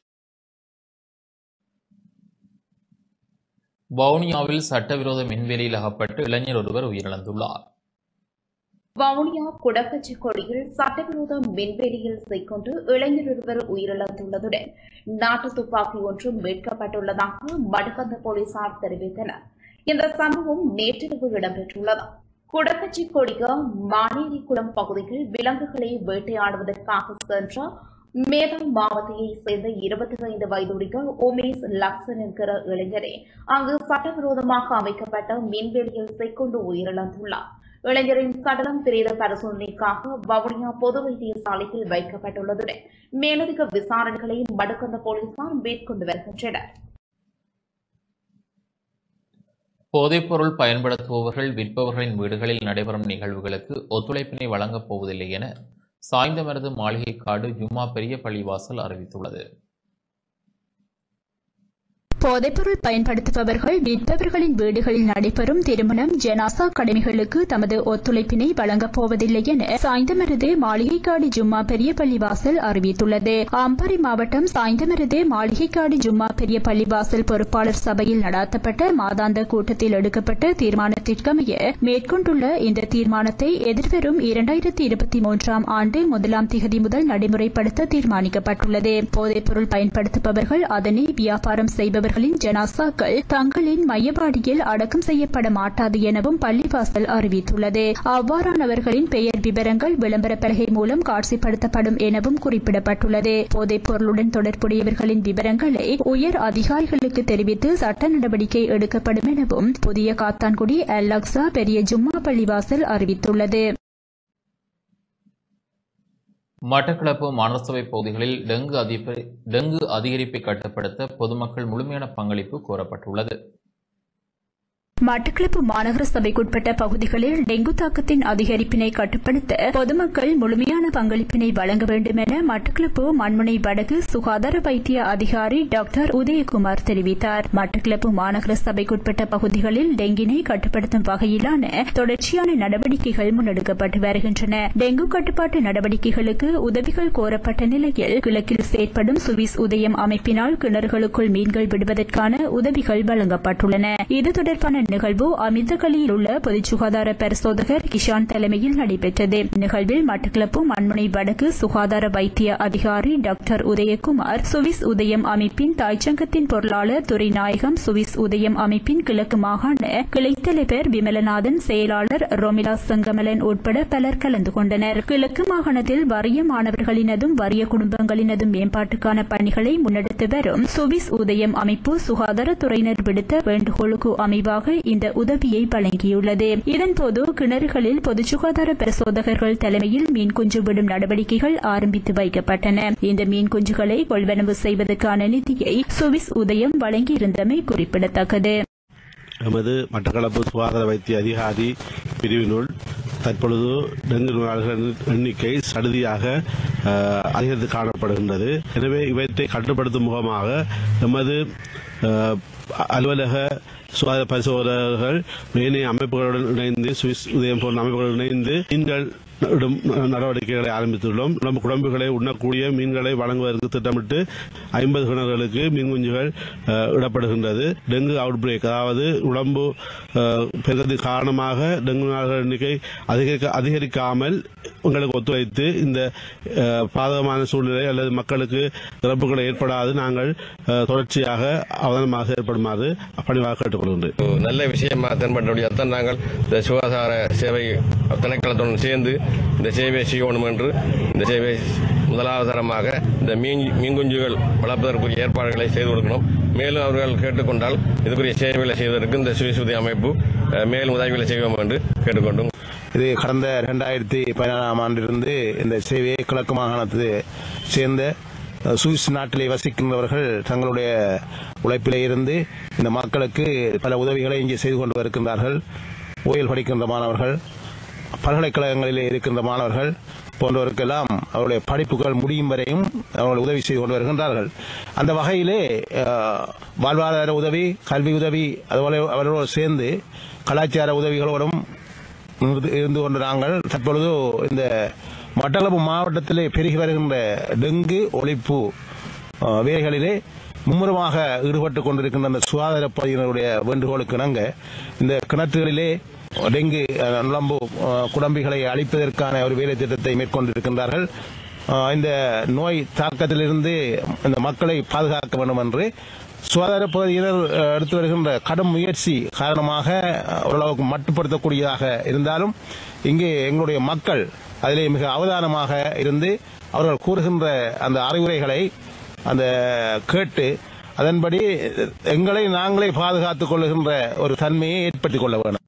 வவுனியாவில் சட்டவிரோத மின்வேலியில் அகப்பட்டு இளைஞர் ஒருவர் உயிரிழந்துள்ளார் வவுனியா குடக்கச்சி கொடியில் சட்டவிரோத மின்வெளியில் சிக்கொண்டு இளைஞர் ஒருவர் உயிரிழந்துள்ளதுடன் நாட்டு துப்பாக்கி ஒன்றும் மீட்கப்பட்டுள்ளதாக மடுக்கந்த போலீசார் தெரிவித்தனர் இந்த சம்பவம் நேற்றிரவு இடம்பெற்றுள்ளது குடக்கச்சி கொடிய மானேரிக்குளம் பகுதியில் விலங்குகளை வேட்டையாடுவதற்காக சென்ற மேதம் மாவட்டத்தைச் சேர்ந்த இருபத்தி ஐந்து வயதுடைய உமேஷ் லக்சன் என்கிற இளைஞரே அங்கு சட்டவிரோதமாக அமைக்கப்பட்ட மின்வெளியில் சிக்கொண்டு உயிரிழந்துள்ளார் இளைஞரின் சடலம் பிரேத பரிசோதனைக்காக வவுனியா பொது வைத்தியசாலையில் வைக்கப்பட்டுள்ளதுடன் மேலதிக விசாரணைகளை மடுக்கந்த போலீசார் மேற்கொண்டு வருகின்றனர் போதைப்பொருள் பயன்படுத்துபவர்கள் விற்பவர்களின் வீடுகளில் நடைபெறும் நிகழ்வுகளுக்கு ஒத்துழைப்பினை வழங்கப் போவதில்லை என சாய்ந்தமருது மாளிகைக்காடு ஜும்மா பெரிய பள்ளிவாசல் அறிவித்துள்ளது போதைப்பொருள் பயன்படுத்துபவர்கள் விற்பவர்களின் வீடுகளில் நடைபெறும் திருமணம் ஜனாசா கடமைகளுக்கு தமது ஒத்துழைப்பினை வழங்கப் போவதில்லை என சாய்ந்தமருது மாளிகைக்காடு ஜும்மா பெரிய பள்ளிவாசல் அறிவித்துள்ளது அம்பாறை மாவட்டம் சாய்ந்தமருது மாளிகைக்காடு ஜும்மா பெரிய பள்ளிவாசல் பொறுப்பாளர் சபையில் நடாத்தப்பட்ட மாதாந்த கூட்டத்தில் எடுக்கப்பட்ட தீர்மானத்திற்கமைய மேற்கொண்டுள்ள இந்த தீர்மானத்தை எதிர்வரும் இரண்டாயிரத்தி இருபத்தி மூன்றாம் ஆண்டு முதலாம் திகதி முதல் நடைமுறைப்படுத்த தீர்மானிக்கப்பட்டுள்ளது போதைப்பொருள் பயன்படுத்துபவர்கள் அதனை வியாபாரம் செய்பவர்களின் ஜனாசாக்கள் தங்களின் மையபாடியில் அடக்கம் செய்யப்பட மாட்டாது எனவும் பள்ளிவாசல் அறிவித்துள்ளது அவ்வாறானவர்களின் பெயர் விவரங்கள் விளம்பர பலகை மூலம் காட்சிப்படுத்தப்படும் எனவும் குறிப்பிடப்பட்டுள்ளது போதைப் பொருளுடன் தொடர்புடையவர்களின் விவரங்களை உயர் அதிகாரிகளுக்கு தெரிவித்து சட்ட நடவடிக்கை எடுக்கப்படும் எனவும் புதிய காத்தான்குடி அல்-அக்ஸா பெரிய ஜும்மா பள்ளிவாசல் அறிவித்துள்ளது மட்டக்களப்பு மாநகரசபை பகுதிகளில் டெங்கு அதிப டெங்கு அதிகரிப்பை கட்டுப்படுத்த பொதுமக்கள் முழுமையான பங்களிப்பு கோரப்பட்டுள்ளது மட்டக்களப்பு மாநகர சபைக்குட்பட்ட பகுதிகளில் டெங்கு தாக்கத்தின் அதிகரிப்பினை கட்டுப்படுத்த பொதுமக்கள் முழுமையான பங்களிப்பினை வழங்க வேண்டும் என மட்டக்களப்பு மண்முனை வடக்கு சுகாதார வைத்திய அதிகாரி டாக்டர் உதயகுமார் தெரிவித்தார் மட்டக்களப்பு மாநகர சபைக்குட்பட்ட பகுதிகளில் டெங்கினை கட்டுப்படுத்தும் வகையிலான தொடர்ச்சியான நடவடிக்கைகள் முன்னெடுக்கப்பட்டு வருகின்றன டெங்கு கட்டுப்பாட்டு நடவடிக்கைகளுக்கு உதவிகள் கோரப்பட்ட நிலையில் கிழக்கில் செயற்படும் சுவிஸ் உதயம் அமைப்பினால் கிணறுகளுக்குள் மீன்கள் விடுவதற்கான உதவிகள் வழங்கப்பட்டுள்ளன இது தொடர்பான நிகழ்வு அமிர்தகளில் உள்ள பொதுச் சுகாதார பரிசோதகர் கிஷான் தலைமையில் நடைபெற்றது நிகழ்வில் மட்டக்களப்பு கண்முனை வடக்கு சுகாதார வைத்திய அதிகாரி டாக்டர் உதயகுமார் சுவிஸ் உதயம் அமைப்பின் தாய்ச்சங்கத்தின் பொருளாளர் துரைநாயகம் சுவிஸ் உதயம் அமைப்பின் கிழக்கு மாகாண கிளைத்தலைவர் விமலநாதன் செயலாளர் ரொமிலா செங்கமலன் உட்பட பலர் கலந்து கொண்டனர் கிழக்கு மாகாணத்தில் வறிய மாணவர்களினதும் வறிய குடும்பங்களினதும் மேம்பாட்டுக்கான பணிகளை முன்னெடுத்து வரும் சுவிஸ் உதயம் அமைப்பு சுகாதாரத்துறையினர் விடுத்த வேண்டுகோளுக்கு அமைவாக இந்த உதவியை வழங்கியுள்ளது இதன்போது கிணறுகளில் பொது சுகாதார பரிசோதகர்கள் தலைமையில் மீன் குஞ்சு விடும் நடவடிக்கைகள் ஆரம்பித்து வைக்கப்பட்டன இந்த மீன் குஞ்சுகளை கொள்வனவு செய்வதற்கான நிதியை சுவிஸ் உதயம் வழங்கியிருந்தமை குறிப்பிடத்தக்கது எமது மட்டக்களப்பு சுகாதார வைத்திய அதிகாரி பிரிவினுள் தற்பொழுது டெங்கு நோயாளர்களின் எண்ணிக்கை சடுதியாக அஹ், அதிகரித்து காணப்படுகின்றது எனவே இவற்றை கட்டுப்படுத்தும் முகமாக எமது அஹ், அலுவலக சுகாதார பரிசோதகர்கள் மேனைய அமைப்புகளுடன் இணைந்து சுவிஸ் உதயம் போன்ற அமைப்புகளுடன் இணைந்து மீன்கள் இடும் நடவடிக்கைகளை ஆரம்பித்துள்ளோம் நம்ம குழம்புகளை உண்ணக்கூடிய மீன்களை வழங்குவதற்கு திட்டமிட்டு ஐம்பது கிணறுகளுக்கு மீன் குஞ்சுகள் அஹ், இடப்படுகின்றது டெங்கு அவுட் பிரேக் அதாவது உடம்பு அஹ், பெருக்கத்தின் காரணமாக டெங்கு நோயாளர்கள் எண்ணிக்கை அதிகரிக்க அதிகரிக்காமல் உங்களுக்கு ஒத்துழைத்து இந்த அஹ், பாதகமான சூழ்நிலை அல்லது மக்களுக்கு இறப்புகள் ஏற்படாது நாங்கள் அஹ், தொடர்ச்சியாக அவதானமாக ஏற்படுமாறு பணிவாக கேட்டுக்கொள்கின்றேன் நல்ல விஷயமா தென்பட்டபடியால்தான் நாங்கள் இந்த சுகாதார சேவை திணைக்களத்துடன் சேர்ந்து இந்த சேவையை செய்யணும் என்று இந்த சேவை முதலாவது தரமாக இந்த மீன் மீன்குஞ்சுகள் வளர்ப்பதற்குரிய ஏற்பாடுகளை செய்து கொடுக்கணும் மேலும் அவர்கள் கேட்டுக்கொண்டால் இதுக்குரிய சேவைகளை செய்வதற்கு இந்த சுய சுதி அமைப்பு அஹ், மேலும் உதவிகளை செய்வோம் என்று கேட்டுக்கொண்டும் இது கடந்த ரெண்டாயிரத்தி பதினாறாம் ஆண்டிலிருந்து இந்த சேவையை கிழக்கு மாகாணத்தை சேர்ந்த அஹ், சுவிஸ் நாட்டிலே வசிக்கின்றவர்கள் தங்களுடைய உழைப்பிலே இருந்து இந்த மக்களுக்கு பல உதவிகளை இங்கே செய்து கொண்டு வருகின்றார்கள் ஓயல் படிக்கின்ற மாணவர்கள் பல்கலைக்கழகங்களிலே இருக்கின்ற மாணவர்கள் போன்றவருக்கெல்லாம் அவருடைய படிப்புகள் முடியும் வரையும் அவர்கள் உதவி செய்து கொண்டு வருகின்றார்கள் அந்த வகையிலே அஹ், வாழ்வாதார உதவி கல்வி உதவி அதுபோல அவர்களோடு சேர்ந்து கலாச்சார உதவிகளோடும் இருந்து- இருந்து கொண்டு நாங்கள் தற்பொழுது இந்த மட்டக்களப்பு மாவட்டத்திலே பெருகி வருகின்ற டெங்கு ஒழிப்பு அஹ், வேலைகளிலே மும்முரமாக ஈடுபட்டுக் கொண்டிருக்கின்ற அந்த சுகாதார பகுதியினருடைய வேண்டுகோளுக்கு இணங்க இந்த கிணற்றுகளிலே டெங்கு அஹ், நுளம்பு அஹ், குடம்பிகளை அழிப்பதற்கான ஒரு வேலை திட்டத்தை மேற்கொண்டிருக்கின்றார்கள் அஹ், இந்த நோய் தாக்கத்திலிருந்து இந்த மக்களை பாதுகாக்க வேண்டும் என்று சுகாதார பகுதியினர் அஹ், எடுத்து வருகின்ற கடும் முயற்சி காரணமாக அஹ், ஓரளவுக்கு மட்டுப்படுத்தக்கூடியதாக இருந்தாலும் இங்கே எங்களுடைய மக்கள் அதிலே மிக அவதானமாக இருந்து அவர்கள் கூறுகின்ற அந்த அறிவுரைகளை அந்த கேட்டு அதன்படி எங்களை நாங்களே பாதுகாத்துக் கொள்ளுகின்ற ஒரு தன்மையை ஏற்படுத்திக் கொள்ள வேண்டும்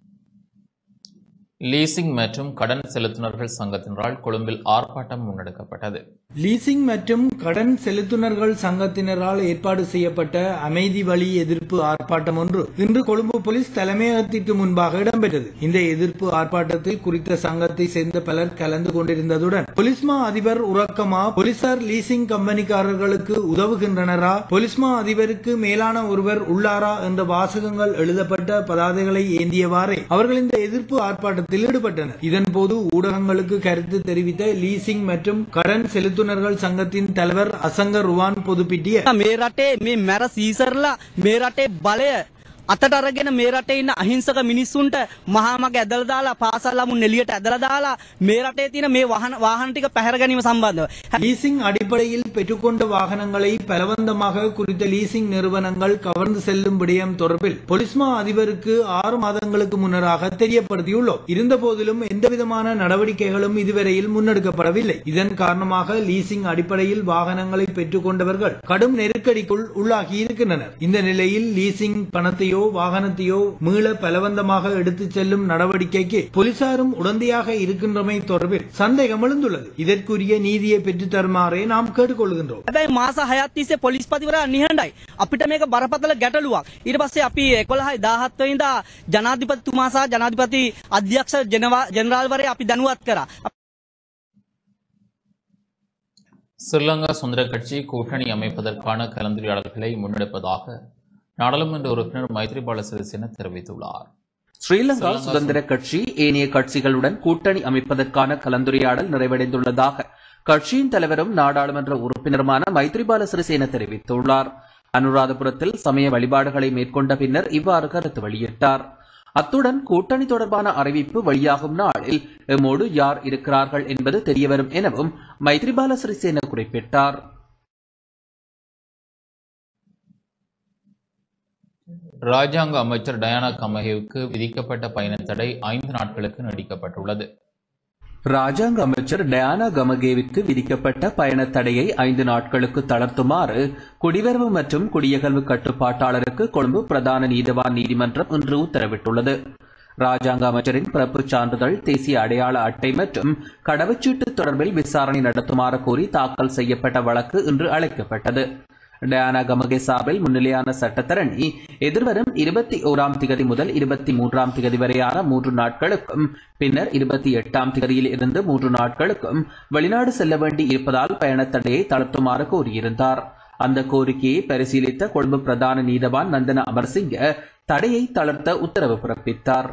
லீசிங் மற்றும் கடன் செலுத்துனர்கள் சங்கத்தினரால் கொழும்பில் ஆர்ப்பாட்டம் முன்னெடுக்கப்பட்டது லீசிங் மற்றும் கடன் செலுத்துனர்கள் சங்கத்தினரால் ஏற்பாடு செய்யப்பட்ட அமைதி வழி எதிர்ப்பு ஆர்ப்பாட்டம் ஒன்று இன்று கொழும்பு போலீஸ் தலைமையகத்திற்கு முன்பாக இடம்பெற்றது இந்த எதிர்ப்பு ஆர்ப்பாட்டத்தில் குறித்த சங்கத்தை சேர்ந்த பலர் கலந்து கொண்டிருந்ததுடன் பொலிஸ்மா அதிபர் உறக்கமா போலீசார் லீசிங் கம்பெனிக்காரர்களுக்கு உதவுகின்றனரா பொலிஸ்மா அதிபருக்கு மேலான ஒருவர் உள்ளாரா என்ற வாசகங்கள் எழுதப்பட்ட பதாதைகளை ஏந்தியவாறே அவர்கள் இந்த எதிர்ப்பு ஆர்ப்பாட்டத்தில் ஈடுபட்டனர் இதன்போது ஊடகங்களுக்கு கருத்து தெரிவித்த லீசிங் மற்றும் கடன் செலுத்துனர்கள் சங்கத்தின் தலைவர் அசங்க ருவான் பொதுப்பிட்டிய මේ රටේ මේ මැර සීසරලා මේ රටේ බලය අතට අරගෙන මේ රටේ ඉන්න අහිංසක මිනිස්සුන්ට මහාමග ඇදලා දාලා පාසල් ළමුන් එළියට ඇදලා දාලා මේ රටේ තියෙන මේ வாகன வாகන ටික පැහැර ගැනීම සම්බන්ධව லீசிங் அடிப்படையில் பெற்றுக்கொண்ட வாகனங்களை பலவந்தமாக குறித்த லீசிங் நிறுவனங்கள் கவர்ந்து செல்லும் விடயம் தொடர்பில் பொலிஸ்மா அதிபருக்கு ஆறு மாதங்களுக்கு முன்னராக தெரியப்படுத்தியுள்ளோம் இருந்த போதிலும் எந்தவிதமான நடவடிக்கைகளும் இதுவரையில் முன்னெடுக்கப்படவில்லை இதன் காரணமாக லீசிங் அடிப்படையில் வாகனங்களை பெற்றுக்கொண்டவர்கள் கடும் நெருக்கடிக்குள் உள்ளாகி இருக்கின்றனர் இந்த நிலையில் லீசிங் பணத்தையோ வாகனத்தையோ மீள பலவந்தமாக எடுத்துச் செல்லும் நடவடிக்கைக்கு போலீசாரும் உடந்தையாக இருக்கின்றமை தொடர்பில் சந்தேகம் எழுந்துள்ளது இதற்குரிய நீதியை பெற்றுத் தருமாறே நாம் கேட்டுக்கொள்கின்றோம் හැබැයි මාස හයත් තිස්සේ පොලිස් පතිවරයා නිහඬයි. අපිට මේක බරපතල ගැටලුවක්. ඊට පස්සේ අපි 11යි 17 වෙනිදා ජනාධිපතිතුමා සහ ජනාධිපති අධ්‍යක්ෂ ජෙනරා- ජෙනරාල්වරයා අපි දැනුවත් කරා. ஸ்ரீலங்கா சுதந்திர கட்சி கூட்டணி அமைப்பதற்கான கலந்துரையாடல்களை முன்னெடுப்பதாக நாடாளுமன்ற உறுப்பினர் மைத்ரிபால சிறிசேன தெரிவித்துள்ளார் ஸ்ரீலங்கா சுதந்திர கட்சி ஏனைய கட்சிகளுடன் கூட்டணி அமைப்பதற்கான கலந்துரையாடல் நிறைவடைந்துள்ளதாக கட்சியின் தலைவரும் நாடாளுமன்ற உறுப்பினருமான மைத்ரிபால சிறிசேன தெரிவித்துள்ளார் அனுராதபுரத்தில் சமய வழிபாடுகளை மேற்கொண்ட பின்னர் இவ்வாறு கருத்து வெளியிட்டார் அத்துடன் கூட்டணி தொடர்பான அறிவிப்பு வெளியாகும் நாளில் எம்மோடு யார் இருக்கிறார்கள் என்பது தெரியவரும் எனவும் மைத்ரிபால சிறிசேன குறிப்பிட்டார் ராஜாங்க அமைச்சர் டயானா கமஹேவுக்கு விதிக்கப்பட்ட பயண தடை ஐந்து நாட்களுக்கு நீடிக்கப்பட்டுள்ளது ராஜாங்க அமைச்சர் டயானா கமகேவிற்கு விதிக்கப்பட்ட பயண தடையை ஐந்து நாட்களுக்கு தளர்த்துமாறு குடிவரவு மற்றும் குடியகல்வு கட்டுப்பாட்டாளருக்கு கொழும்பு பிரதான நீதவான் நீதிமன்றம் இன்று உத்தரவிட்டுள்ளது ராஜாங்க அமைச்சரின் பிறப்புச் சான்றிதழ் தேசிய அடையாள அட்டை மற்றும் கடவுச்சீட்டு தொடர்பில் விசாரணை நடத்துமாறு கோரி தாக்கல் செய்யப்பட்ட வழக்கு இன்று அழைக்கப்பட்டது டயானா கமகே சார்பில் முன்னிலையான சட்டத்தரணி எதிர்வரும் இருபத்தி ஓராம் திகதி முதல் இருபத்தி மூன்றாம் திகதி வரையான மூன்று நாட்களுக்கும் பின்னர் இருபத்தி எட்டாம் திகதியில் இருந்து மூன்று நாட்களுக்கும் வெளிநாடு செல்ல வேண்டி இருப்பதால் பயணத் தடையை தளர்த்துமாறு கோரியிருந்தார் அந்த கோரிக்கையை பரிசீலித்த கொழும்பு பிரதான நீதவான் நந்தன அமர்சிங்க தடையை தளர்த்த உத்தரவு பிறப்பித்தார்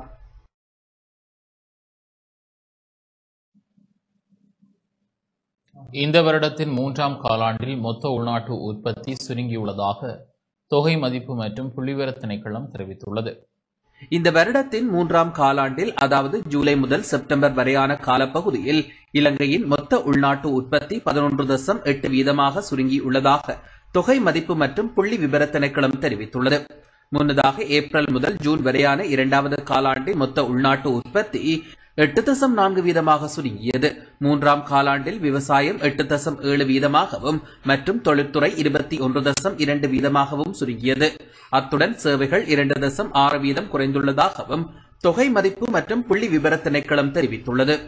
இந்த வருடத்தின் மூன்றாம் காலாண்டில் மொத்த உள்நாட்டு உற்பத்தி சுருங்கியுள்ளதாக தொகை மதிப்பு மற்றும் புள்ளிவிவர திணைக்களம் தெரிவித்துள்ளது இந்த வருடத்தின் மூன்றாம் காலாண்டில் அதாவது ஜூலை முதல் செப்டம்பர் வரையான காலப்பகுதியில் இலங்கையின் மொத்த உள்நாட்டு உற்பத்தி பதினொன்று தசம் எட்டு வீதமாக சுருங்கியுள்ளதாக தொகை மதிப்பு மற்றும் புள்ளி விவர திணைக்களம் தெரிவித்துள்ளது முன்னதாக ஏப்ரல் முதல் ஜூன் வரையான இரண்டாவது காலாண்டில் மொத்த உள்நாட்டு உற்பத்தி எட்டு தசம் நான்கு வீதமாக சுருங்கியது மூன்றாம் காலாண்டில் விவசாயம் எட்டு தசம் ஏழு வீதமாகவும் மற்றும் தொழில்துறை இருபத்தி ஒன்று தசம் இரண்டு வீதமாகவும் சுருங்கியது அத்துடன் சேவைகள் இரண்டு தசம் ஆறு வீதம் குறைந்துள்ளதாகவும் தொகை மதிப்பு மற்றும் புள்ளி விவர திணைக்களம் தெரிவித்துள்ளது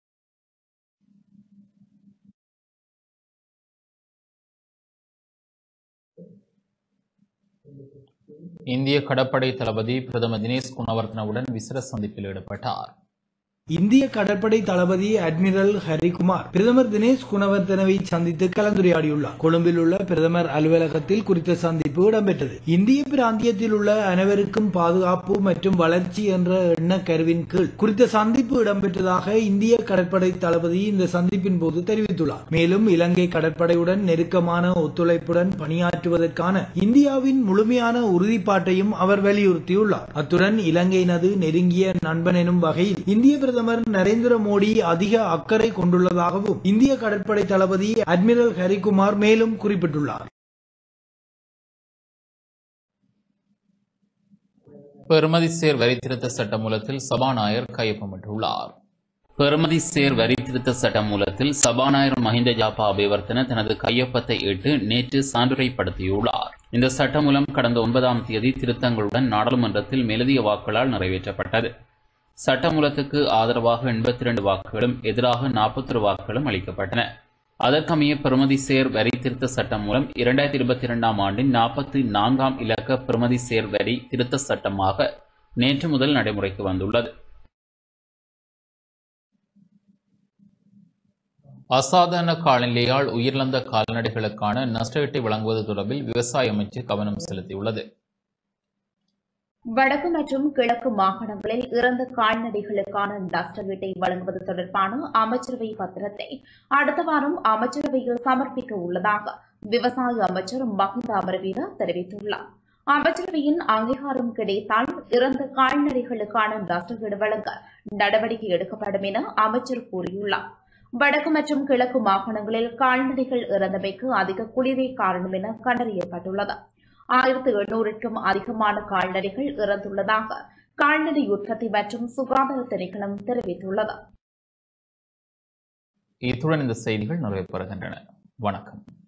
இந்திய கடற்படை தளபதி பிரதமர் தினேஷ் குணவர்த்தனவுடன் விசேட சந்திப்பில் ஈடுபட்டார் இந்திய கடற்படை தளபதி அட்மிரல் ஹரிகுமார் பிரதமர் தினேஷ் குணவர்தனவை சந்தித்து கலந்துரையாடியுள்ளார் கொழும்பில் உள்ள பிரதமர் அலுவலகத்தில் குறித்த சந்திப்பு இடம்பெற்றது இந்திய பிராந்தியத்தில் உள்ள அனைவருக்கும் பாதுகாப்பு மற்றும் வளர்ச்சி என்ற எண்ண கருவின் கீழ் குறித்த சந்திப்பு இடம்பெற்றதாக இந்திய கடற்படை தளபதி இந்த சந்திப்பின் போது தெரிவித்துள்ளார் மேலும் இலங்கை கடற்படையுடன் நெருக்கமான ஒத்துழைப்புடன் பணியாற்றுவதற்கான இந்தியாவின் முழுமையான உறுதிப்பாட்டையும் அவர் வலியுறுத்தியுள்ளார் அத்துடன் இலங்கையினது நெருங்கிய நண்பன் எனும் வகையில் இந்திய பிரதமர் நரேந்திர மோடி அதிக அக்கறை கொண்டுள்ளதாகவும் இந்திய கடற்படை தளபதி அட்மிரல் ஹரிகுமார் மேலும் குறிப்பிட்டுள்ளார் பெறுமதி சேர் வரி திருத்த சட்டமூலத்தில் சபாநாயகர் கையொப்பமிட்டுள்ளார் பெறுமதி சேர் வரி திருத்த சட்ட மூலத்தில் சபாநாயகர் மஹிந்த ஜாபா அபிவர்த்தன தனது கையொப்பத்தை இட்டு நேற்று சான்றுரைப்படுத்தியுள்ளார் இந்த சட்டமூலம் கடந்த ஒன்பதாம் தேதி திருத்தங்களுடன் நாடாளுமன்றத்தில் மேலதிக வாக்குகளால் நிறைவேற்றப்பட்டது சட்டமூலத்துக்கு ஆதரவாக எண்பத்தி இரண்டு வாக்குகளும் எதிராக நாற்பத்தொரு வாக்குகளும் அளிக்கப்பட்டன அதற்கமைய பெறுமதி சேர் வரி திருத்த சட்டம் மூலம் இரண்டாயிரத்தி இருபத்தி இரண்டாம் ஆண்டின் நாற்பத்தி நான்காம் இலக்க பெறுமதி சேர் வரி திருத்த சட்டமாக நேற்று முதல் நடைமுறைக்கு வந்துள்ளது அசாதாரண காலநிலையால் உயிரிழந்த கால்நடைகளுக்கான நஷ்டஈட்டை வழங்குவது தொடர்பில் விவசாய அமைச்சு கவனம் செலுத்தியுள்ளது வடக்கு மற்றும் கிழக்கு மாகாணங்களில் இறந்த கால்நடைகளுக்கான நஷ்டவீட்டை வழங்குவது தொடர்பான அமைச்சரவை பத்திரத்தை அடுத்த வாரம் அமைச்சரவையில் சமர்ப்பிக்க உள்ளதாக விவசாய அமைச்சர் மஹிந்த அமரவீர தெரிவித்துள்ளார் அமைச்சரவையின் அங்கீகாரம் கிடைத்தால் இறந்த கால்நடைகளுக்கான நஷ்டவீடு வழங்க நடவடிக்கை எடுக்கப்படும் என அமைச்சர் கூறியுள்ளார் வடக்கு மற்றும் கிழக்கு மாகாணங்களில் கால்நடைகள் இறந்தமைக்கு அதிக குளிரே காரணம் என கண்டறியப்பட்டுள்ளது ஆயிரத்து எண்ணூறுக்கும் அதிகமான கால்நடைகள் இறந்துள்ளதாக கால்நடை உற்பத்தி மற்றும் சுகாதார திணைக்களம் தெரிவித்துள்ளது இத்துடன் இந்த செய்திகள் நிறைவு பெறுகின்றன வணக்கம்